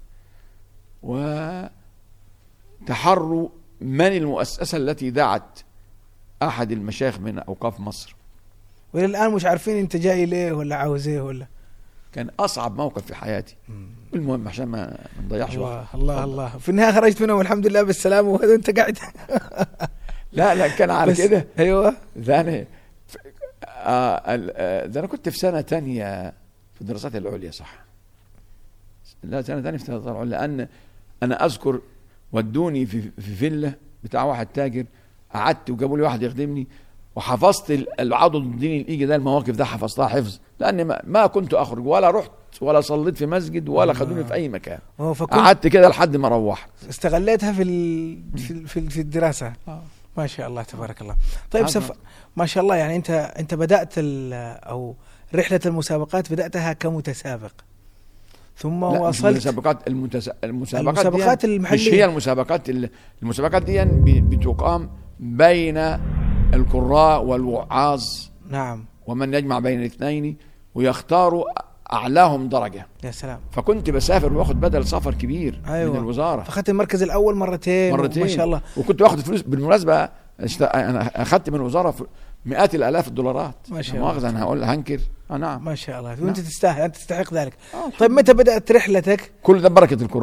وتحروا من المؤسسه التي دعت احد المشايخ من اوقاف مصر والى الان مش عارفين انت جاي ليه ولا عاوز ايه ولا كان اصعب موقف في حياتي المهم عشان ما ما نضيعش وقت الله الله الله في النهايه خرجت منهم والحمد لله بالسلامه وهذا انت قاعد لا لا كان على بس- كده ايوه ده انا ف- آه ال- آه، ده انا كنت في سنه تانية في الدراسات العليا صح لا سنه تانية في الدراسات العليا لان انا اذكر ودوني في في فيلا بتاع واحد تاجر قعدت وجابوا لي واحد يخدمني وحفظت ال- العضد الديني الايجي ده المواقف ده حفظتها حفظ لان ما, ما كنت اخرج ولا رحت ولا صليت في مسجد ولا خدوني في اي مكان هو فكنت قعدت كده لحد ما روحت استغليتها في ال... في ال- في, ال- في الدراسه ما شاء الله تبارك الله طيب هذا- سف... ما شاء الله يعني انت انت بدات ال... او رحله المسابقات بداتها كمتسابق ثم لا مش وصلت المسابقات المتس... المسابقات المسابقات دي المحلية. مش هي المسابقات ال- المسابقات دي ب- بتقام بين القراء والوعاظ نعم ومن يجمع بين الاثنين ويختاروا اعلاهم درجه يا سلام فكنت بسافر واخد بدل سفر كبير أيوة. من الوزاره فاخذت المركز الاول مرتين مرتين ما شاء الله وكنت واخد فلوس بالمناسبه اشت... انا اخذت من الوزاره ف- مئات الالاف الدولارات ما شاء لا الله. مؤاخذه انا هقول هنكر اه نعم ما شاء الله وانت تستاهل انت تستحق ذلك آه، طيب متى بدات رحلتك كل ده بركه القران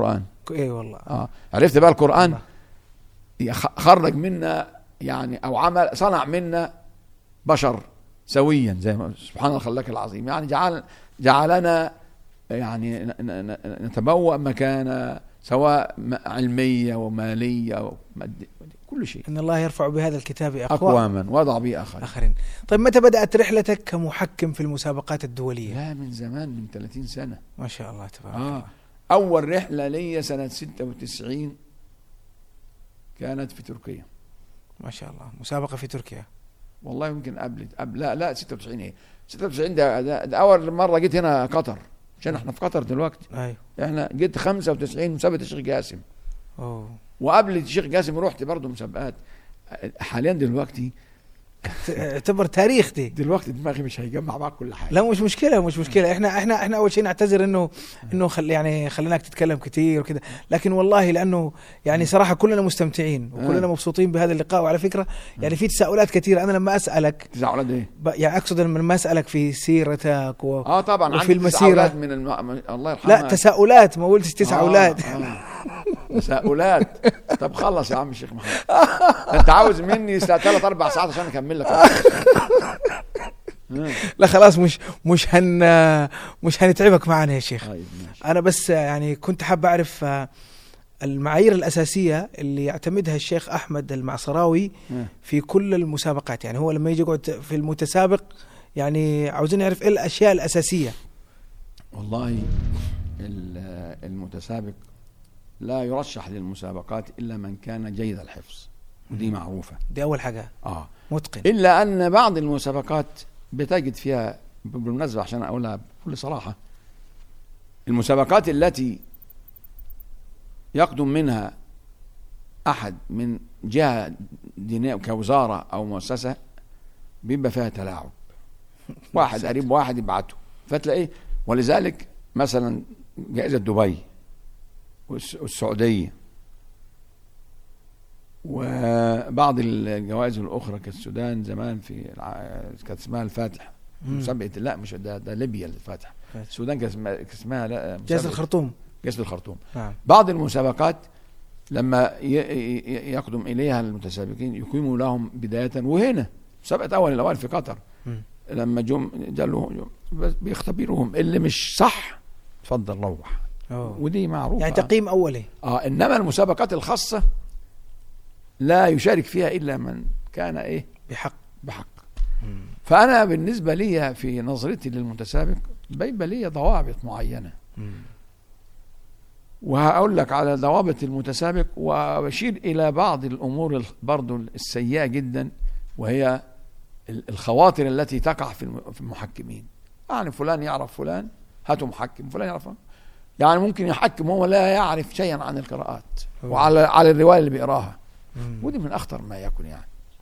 اي والله اه عرفت بقى القرآن الله. يخ- خرج منا يعني او عمل صنع منا بشر سويا زي ما سبحان الخلاق العظيم يعني جعل جعلنا يعني ن- ن- ن- نتبوأ مكان سواء م- علمية ومالية ومادية كل شيء ان الله يرفع بهذا الكتاب اقوام أقواما وضع به آخر اخرين طيب متى بدات رحلتك كمحكم في المسابقات الدوليه لا من زمان من 30 سنة ما شاء الله تبارك آه الله أول رحلة لي سنة 96 كانت في تركيا ما شاء الله مسابقه في تركيا والله يمكن قبل قبل لا لا 96 ايه 96 ده, ده, ده اول مره جيت هنا قطر عشان احنا في قطر دلوقتي ايوه احنا جيت 95 مسابقه الشيخ جاسم اوه وقبل الشيخ جاسم رحت برضه مسابقات حاليا دلوقتي اعتبر تاريخ دي دلوقتي دماغي مش هيجمع معاك كل حاجه لا مش مشكله مش مشكله احنا احنا احنا اول شيء نعتذر انه انه خل يعني خليناك تتكلم كثير وكذا لكن والله لانه يعني صراحه كلنا مستمتعين وكلنا آه. مبسوطين بهذا اللقاء وعلى فكره يعني في تساؤلات كثيره انا لما اسالك تزعلات ايه؟ ب- يعني اقصد لما اسالك في سيرتك و... اه طبعا وفي عندي المسيرة. تساؤلات من الم... الله يرحمها لا تساؤلات ما قلتش تساؤلات آه آه. تساؤلات طب خلص يا عم الشيخ محمد انت عاوز مني ثلاث اربع ساعات عشان اكمل لك آه. لا خلاص مش مش هن مش هنتعبك معنا يا شيخ طيب ماشي انا بس يعني كنت حاب اعرف آه، المعايير الاساسيه اللي يعتمدها الشيخ احمد المعصراوي آه. في كل المسابقات يعني هو لما يجي يقعد في المتسابق يعني عاوزين نعرف ايه الاشياء الاساسيه والله ال- المتسابق لا يرشح للمسابقات الا من كان جيد الحفظ ودي معروفه دي اول حاجه اه متقن الا ان بعض المسابقات بتجد فيها بالمناسبه عشان اقولها بكل صراحه المسابقات التي يقدم منها احد من جهه دينيه كوزاره او مؤسسه بيبقى فيها تلاعب واحد قريب واحد يبعته فتلاقيه ولذلك مثلا جائزه دبي والس- والسعوديه وبعض الجوائز الاخرى كالسودان زمان في الع... كانت اسمها الفاتح مم. مسابقه لا مش ده, ده ليبيا الفاتح فاتح. السودان كان اسمها, كان اسمها لا جائزه مسابقة الخرطوم جائزه الخرطوم نعم بعض المسابقات لما ي- ي- يقدم اليها المتسابقين يقيموا لهم بدايه وهنا مسابقه اول الاوائل في قطر مم. لما جم جالوا جم بس بيختبروهم اللي مش صح اتفضل روح أوه. ودي معروفه يعني تقييم اولي اه انما المسابقات الخاصه لا يشارك فيها الا من كان ايه بحق بحق مم. فانا بالنسبه لي في نظرتي للمتسابق بيبقى لي ضوابط معينه مم. وهقول لك على ضوابط المتسابق وبشير الى بعض الامور ال- برضو السيئه جدا وهي ال- الخواطر التي تقع في الم- في المحكمين يعني فلان يعرف فلان هاتوا محكم فلان يعرف فلان. يعني ممكن يحكم وهو لا يعرف شيئا عن القراءات أوه. وعلى على الروايه اللي بيقراها مم. ودي من اخطر ما يكون يعني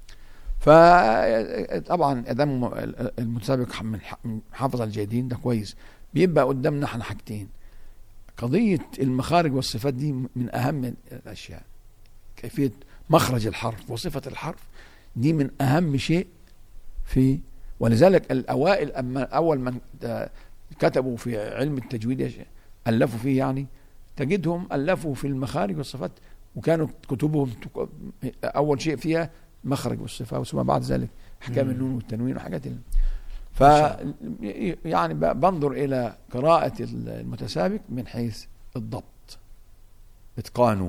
فطبعا ادام المتسابق من ح- من حافظ على الجيدين ده كويس بيبقى قدامنا احنا حاجتين قضيه المخارج والصفات دي من اهم الاشياء كيفيه مخرج الحرف وصفه الحرف دي من اهم شيء في ولذلك الاوائل اما اول من آه، كتبوا في علم التجويد يا شيخ، الفوا فيه يعني تجدهم الفوا في المخارج والصفات وكانوا كتبهم تك- اول شيء فيها مخرج والصفه ثم بعد ذلك احكام مم. النون والتنوين وحاجات ال... ف ما يعني ب- بنظر الى قراءه المتسابق من حيث الضبط اتقانه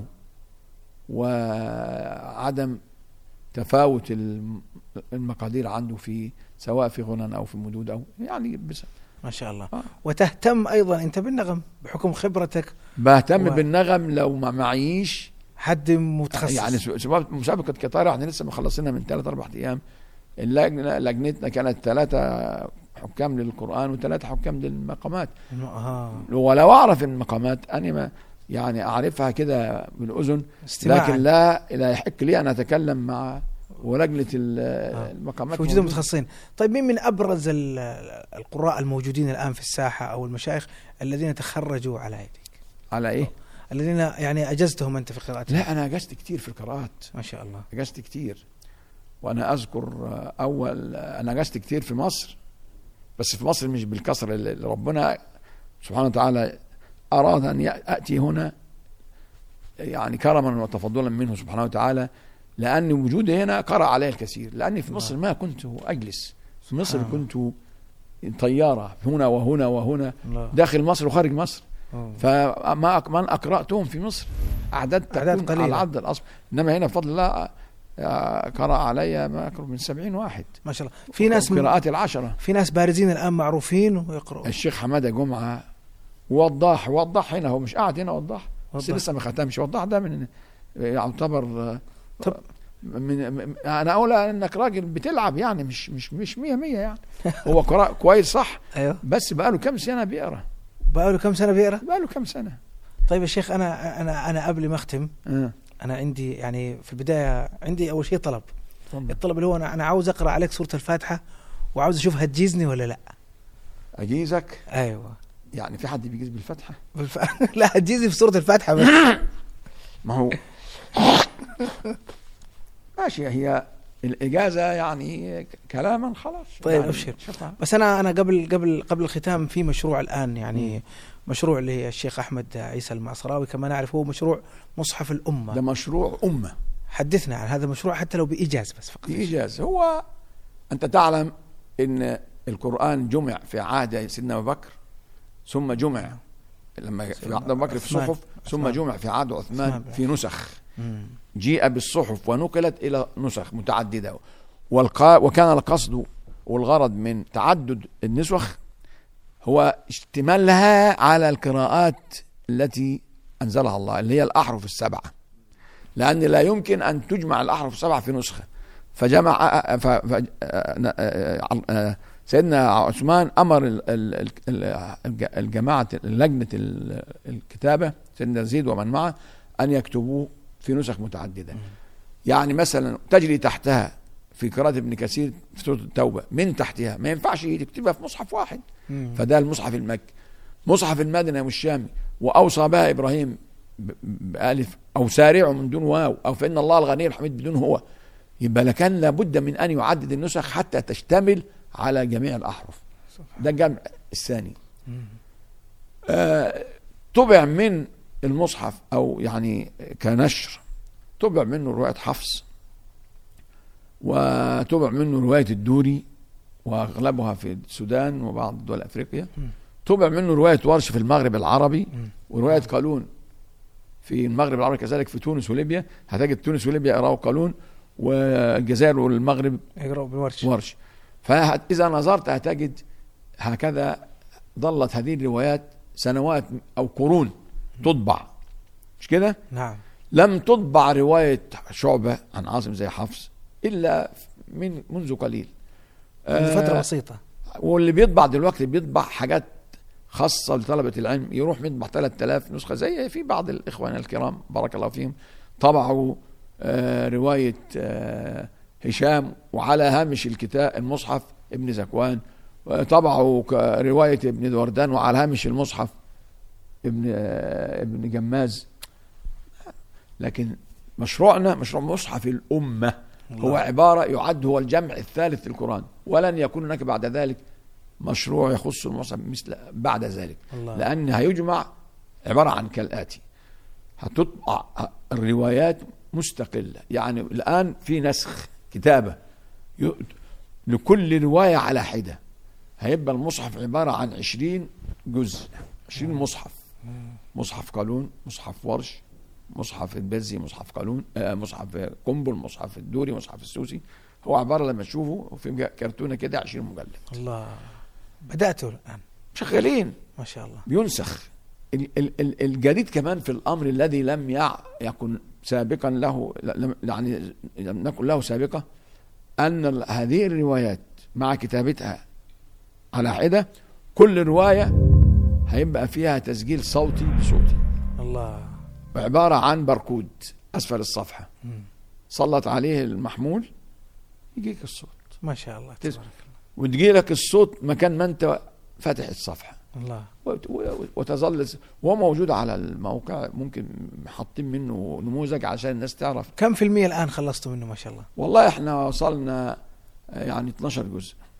وعدم تفاوت الم- المقادير عنده في سواء في غنى او في مدود او يعني بس ما شاء الله آه. وتهتم ايضا انت بالنغم بحكم خبرتك بهتم و- بالنغم لو ما معيش حد متخصص يعني س- سباب- مسابقه قطار احنا لسه مخلصينها من ثلاث اربع ايام اللجنه لجنتنا كانت ثلاثه حكام للقران وثلاثه حكام للمقامات آه. ولو اعرف المقامات انا ما يعني اعرفها كده بالاذن استماعا لكن لا لا يحق لي ان اتكلم مع ولجنه ال- آه. المقامات في وجود موجودة. متخصصين طيب مين من ابرز ال- القراء الموجودين الان في الساحه او المشايخ الذين تخرجوا على يدك على ايه؟ الذين يعني اجزتهم انت في قراءتهم لا انا اجزت كتير في القراءات ما شاء الله اجزت كتير وانا اذكر آه، اول آه، انا اجزت كتير في مصر بس في مصر مش بالكثره اللي اللي ربنا سبحانه وتعالى اراد ان ياتي هنا يعني كرما وتفضلا منه سبحانه وتعالى لأن وجودي هنا قرأ عليه الكثير لأني في مصر ما كنت أجلس في مصر آه. كنت طيارة هنا وهنا وهنا الله. داخل مصر وخارج مصر أوه. فما أك- من أقرأتهم في مصر أعداد أعداد تكون قليلة. على عبد الأصل إنما هنا بفضل الله آه، قرأ علي ما يقرب من سبعين واحد ما شاء الله في ناس قراءات العشرة في ناس بارزين الان معروفين ويقرؤون الشيخ حمادة جمعة وضاح وضاح هنا هو مش قاعد هنا وضاح بس وضاح. لسه ما ختمش وضاح ده من يعتبر آه، طب. من من- انا اقول انك راجل بتلعب يعني مش مش مش 100 100 يعني هو قراء كويس صح ايوه بس بقاله كم سنه بيقرا بقاله كم سنه بيقرا بقاله كم سنه طيب يا شيخ انا انا انا قبل ما اختم اه انا عندي يعني في البدايه عندي اول شيء طلب اتفضل. الطلب اللي هو انا انا عاوز اقرا عليك سوره الفاتحه وعاوز اشوف هتجيزني ولا لا اجيزك ايوه يعني في حد بيجيز بالفتحه بالف... لا هتجيزني في سوره الفاتحه بس ما هو ماشي هي الاجازه يعني ك- كلاما خلاص طيب، يعني أبشر. شوفها. بس انا انا قبل قبل قبل الختام في مشروع الان يعني مشروع للشيخ احمد عيسى المعصراوي كما نعرف هو مشروع مصحف ده الامه مشروع امه حدثنا عن هذا المشروع حتى لو بايجاز بس فقط في إيجاز هو أنت تعلم أن القرآن جمع في عهد سيدنا أبو بكر ثم جمع لما في عهد أبو بكر في عثمان. صحف ثم عثمان. جمع في عهد عثمان عثمان بن في نسخ مم. جيء بالصحف ونقلت إلى نسخ متعددة والقا وكان القصد والغرض من تعدد النسخ هو اشتمالها على القراءات التي أنزلها الله اللي هي الأحرف السبعة لأن لا يمكن أن تجمع الأحرف السبعة في نسخة فجمع ف... ف... سيدنا عثمان أمر ال- ال- ال- الج- الجماعة لجنة ال- الكتابة سيدنا يزيد ومن معه أن يكتبوه في نسخ متعددة يعني مثلا تجري تحتها في قراءة ابن كثير في سورة التوبة من تحتها ما ينفعش تكتبها في مصحف واحد مم. فده المصحف المكي مصحف المدني والشامي وأوصى بها إبراهيم ب- بألف أو سارعوا من دون واو أو فإن الله الغني الحميد بدون هو يبقى لكان لابد من أن يعدد النسخ حتى تشتمل على جميع الأحرف ده الجمع الثاني مم. آه، طبع من المصحف او يعني كنشر طبع منه روايه حفص وطبع منه روايه الدوري واغلبها في السودان وبعض دول افريقيا مم. طبع منه روايه ورش في المغرب العربي مم. وروايه قالون في المغرب العربي كذلك في تونس وليبيا هتجد تونس وليبيا يقراوا قالون والجزائر والمغرب يقرأوا بالورش ورش فإذا نظرت هتجد هكذا ظلت هذه الروايات سنوات أو قرون تطبع مش كده نعم لم تطبع رواية شعبة عن عاصم زي حفص إلا من منذ قليل من فتره آه، بسيطه واللي بيطبع دلوقتي بيطبع حاجات خاصة لطلبة العلم يروح يطبع 3000 نسخة زي في بعض الإخوان الكرام بارك الله فيهم طبعوا آه، رواية آه، هشام وعلى هامش الكتاب المصحف ابن زكوان طبعوا ك- رواية ابن دوردان وعلى هامش المصحف ابن آه، ابن جماز لكن مشروعنا مشروع مصحف الأمة هو الله. عبارة يعد هو الجمع الثالث للقرآن ولن يكون هناك بعد ذلك مشروع يخص المصحف مثل بعد ذلك الله لأن هيجمع عبارة عن كالآتي هتطبع الروايات مستقلة يعني الآن في نسخ كتابة ي- لكل رواية على حدة هيبقى المصحف عبارة عن عشرين جزء عشرين مصحف مصحف قالون مصحف ورش مصحف البزي مصحف قالون آه مصحف قنبل مصحف الدوري مصحف السوسي هو عبارة لما تشوفه في كرتونة كده 20 مجلد الله بداتوا الان شغالين ما شاء الله بينسخ ال- ال- ال- الجديد كمان في الامر الذي لم يع- يكن سابقا له لم- يعني لم نكن له سابقه ان ال- هذه الروايات مع كتابتها على حده كل روايه هيبقى فيها تسجيل صوتي بصوتي الله عباره عن بركود اسفل الصفحه مم. سلط عليه المحمول يجيك الصوت ما شاء الله تسمع. تبارك وتجي لك الصوت مكان ما انت فاتح الصفحه الله وت- و- وتظل وهو موجود على الموقع ممكن حاطين منه نموذج عشان الناس تعرف كم في المية الآن خلصتوا منه ما شاء الله والله احنا وصلنا آه، يعني 12 جزء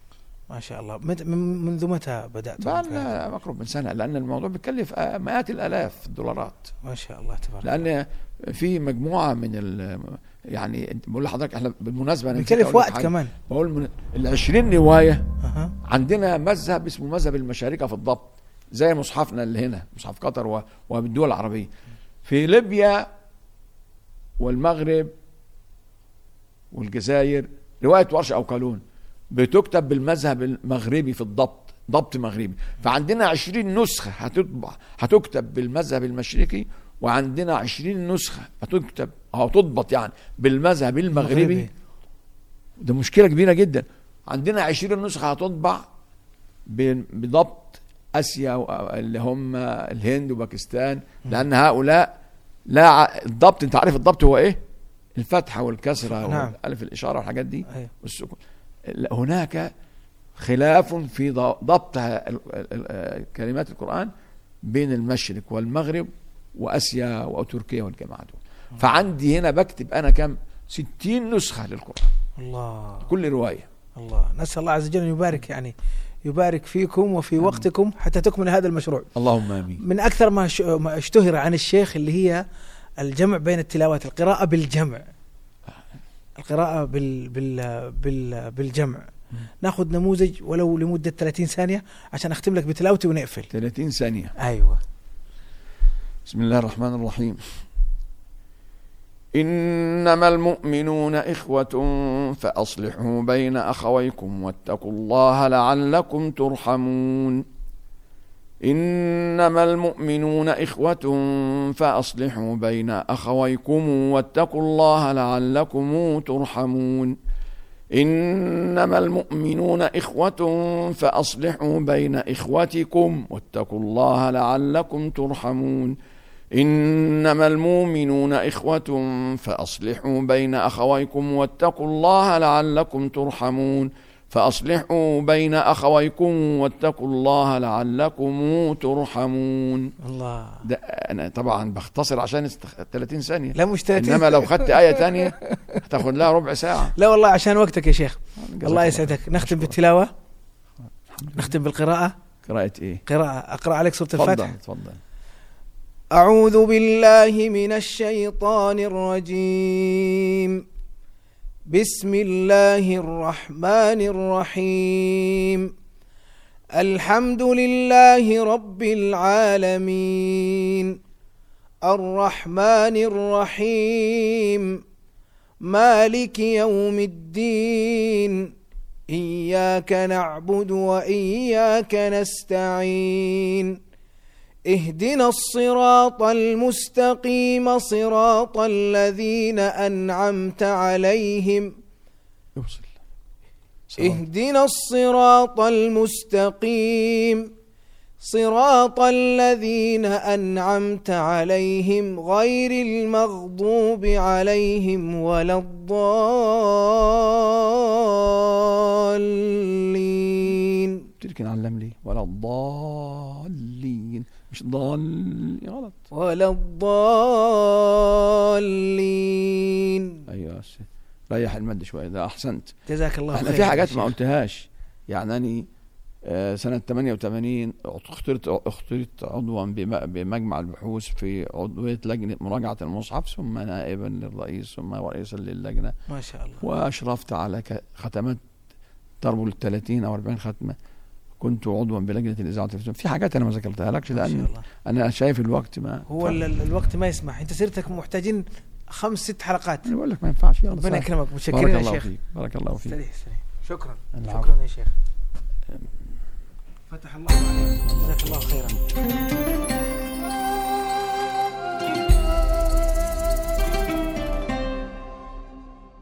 ما شاء الله مت- من- منذ متى بدأت بقى لنا مقرب من سنه لان الموضوع بيكلف آه، مئات الالاف الدولارات ما شاء الله تبارك الله لان في مجموعه من ال يعني بقول لحضرتك احنا بالمناسبه أنا نسيت بيكلف أقول لك وقت حاجة. كمان بقول من ال 20 روايه أها. عندنا مذهب اسمه مذهب المشاركه في الضبط زي مصحفنا اللي هنا مصحف قطر و- والدول العربيه في ليبيا والمغرب والجزائر روايه ورش او قانون بتكتب بالمذهب المغربي في الضبط ضبط مغربي فعندنا 20 نسخه هتطبع هتكتب بالمذهب المشرقي وعندنا 20 نسخه هتكتب او تضبط يعني بالمذهب المغربي مغربي. ده مشكله كبيره جدا عندنا 20 نسخه هتطبع ب- بضبط اسيا و- اللي هم الهند وباكستان لان هؤلاء لا ع- الضبط انت عارف الضبط هو ايه الفتحه والكسره نعم. والالف الاشاره والحاجات دي أيوة. والسكون لا، هناك خلاف في ض- ضبط ه- ال- ال- ال- كلمات القران بين المشرق والمغرب واسيا وتركيا والجماعه دول فعندي هنا بكتب انا كم 60 نسخه للقران الله كل روايه الله نسأل الله عز وجل أن يبارك يعني يبارك فيكم وفي وقتكم حتى تكمل هذا المشروع اللهم امين من أكثر ما ش- ما اشتهر عن الشيخ اللي هي الجمع بين التلاوات القراءة بالجمع القراءة بال بال بال بالجمع ناخذ نموذج ولو لمدة 30 ثانية عشان أختم لك بتلاوتي ونقفل 30 ثانيه أيوة بسم الله الرحمن الرحيم إنما المؤمنون إخوة فأصلحوا بين أخويكم واتقوا الله لعلكم ترحمون إنما المؤمنون إخوة فأصلحوا بين أخويكم واتقوا الله لعلكم ترحمون إنما المؤمنون إخوة فأصلحوا بين إخوتكم واتقوا الله لعلكم ترحمون إنما المؤمنون إخوة فأصلحوا بين أخويكم واتقوا الله لعلكم ترحمون فأصلحوا بين أخويكم واتقوا الله لعلكم ترحمون الله ده أنا طبعا بختصر عشان استخ... 30 ثانية لا مش 30 إنما لو خدت آية تانية هتاخد لها ربع ساعة لا والله عشان وقتك يا شيخ جزاك الله يسعدك نختم مشكور. بالتلاوة نختم بالقراءة قراءة إيه؟ قراءة أقرأ عليك سورة تفضل الفاتحة تفضل أعوذ بالله من الشيطان الرجيم بسم الله الرحمن الرحيم الحمد لله رب العالمين الرحمن الرحيم مالك يوم الدين إياك نعبد وإياك نستعين اهدنا الصراط المستقيم صراط الذين أنعمت عليهم يوصل سلام. اهدنا الصراط المستقيم صراط الذين أنعمت عليهم غير المغضوب عليهم ولا الضالين تركن علم لي ولا الضالين مش ضال غلط ولا الضالين ايوه س- ريح المد شويه ده احسنت جزاك الله احنا خير في يا حاجات ما شيخ. قلتهاش يعني اني آه، سنة 88 اخترت اخترت عضوا بم- بمجمع البحوث في عضوية لجنة مراجعة المصحف ثم نائبا للرئيس ثم رئيسا للجنة ما شاء الله واشرفت على ك- ختمات تربو ال 30 او 40 ختمة كنت عضوا بلجنة الإذاعة والتلفزيون في حاجات أنا ما ذكرتها لكش ما شاء لأن الله أنا شايف الوقت ما هو ال- ال- الوقت ما يسمح انت سيرتك محتاجين خمس ست حلقات أنا بقول لك ما ينفعش يلا ربنا سلام. يكرمك متشكرين بارك يا الله شيخ فيك بارك الله فيك استريح استريح شكرا العفو. شكرا يا شيخ فتح الله عليك جزاك الله خيرا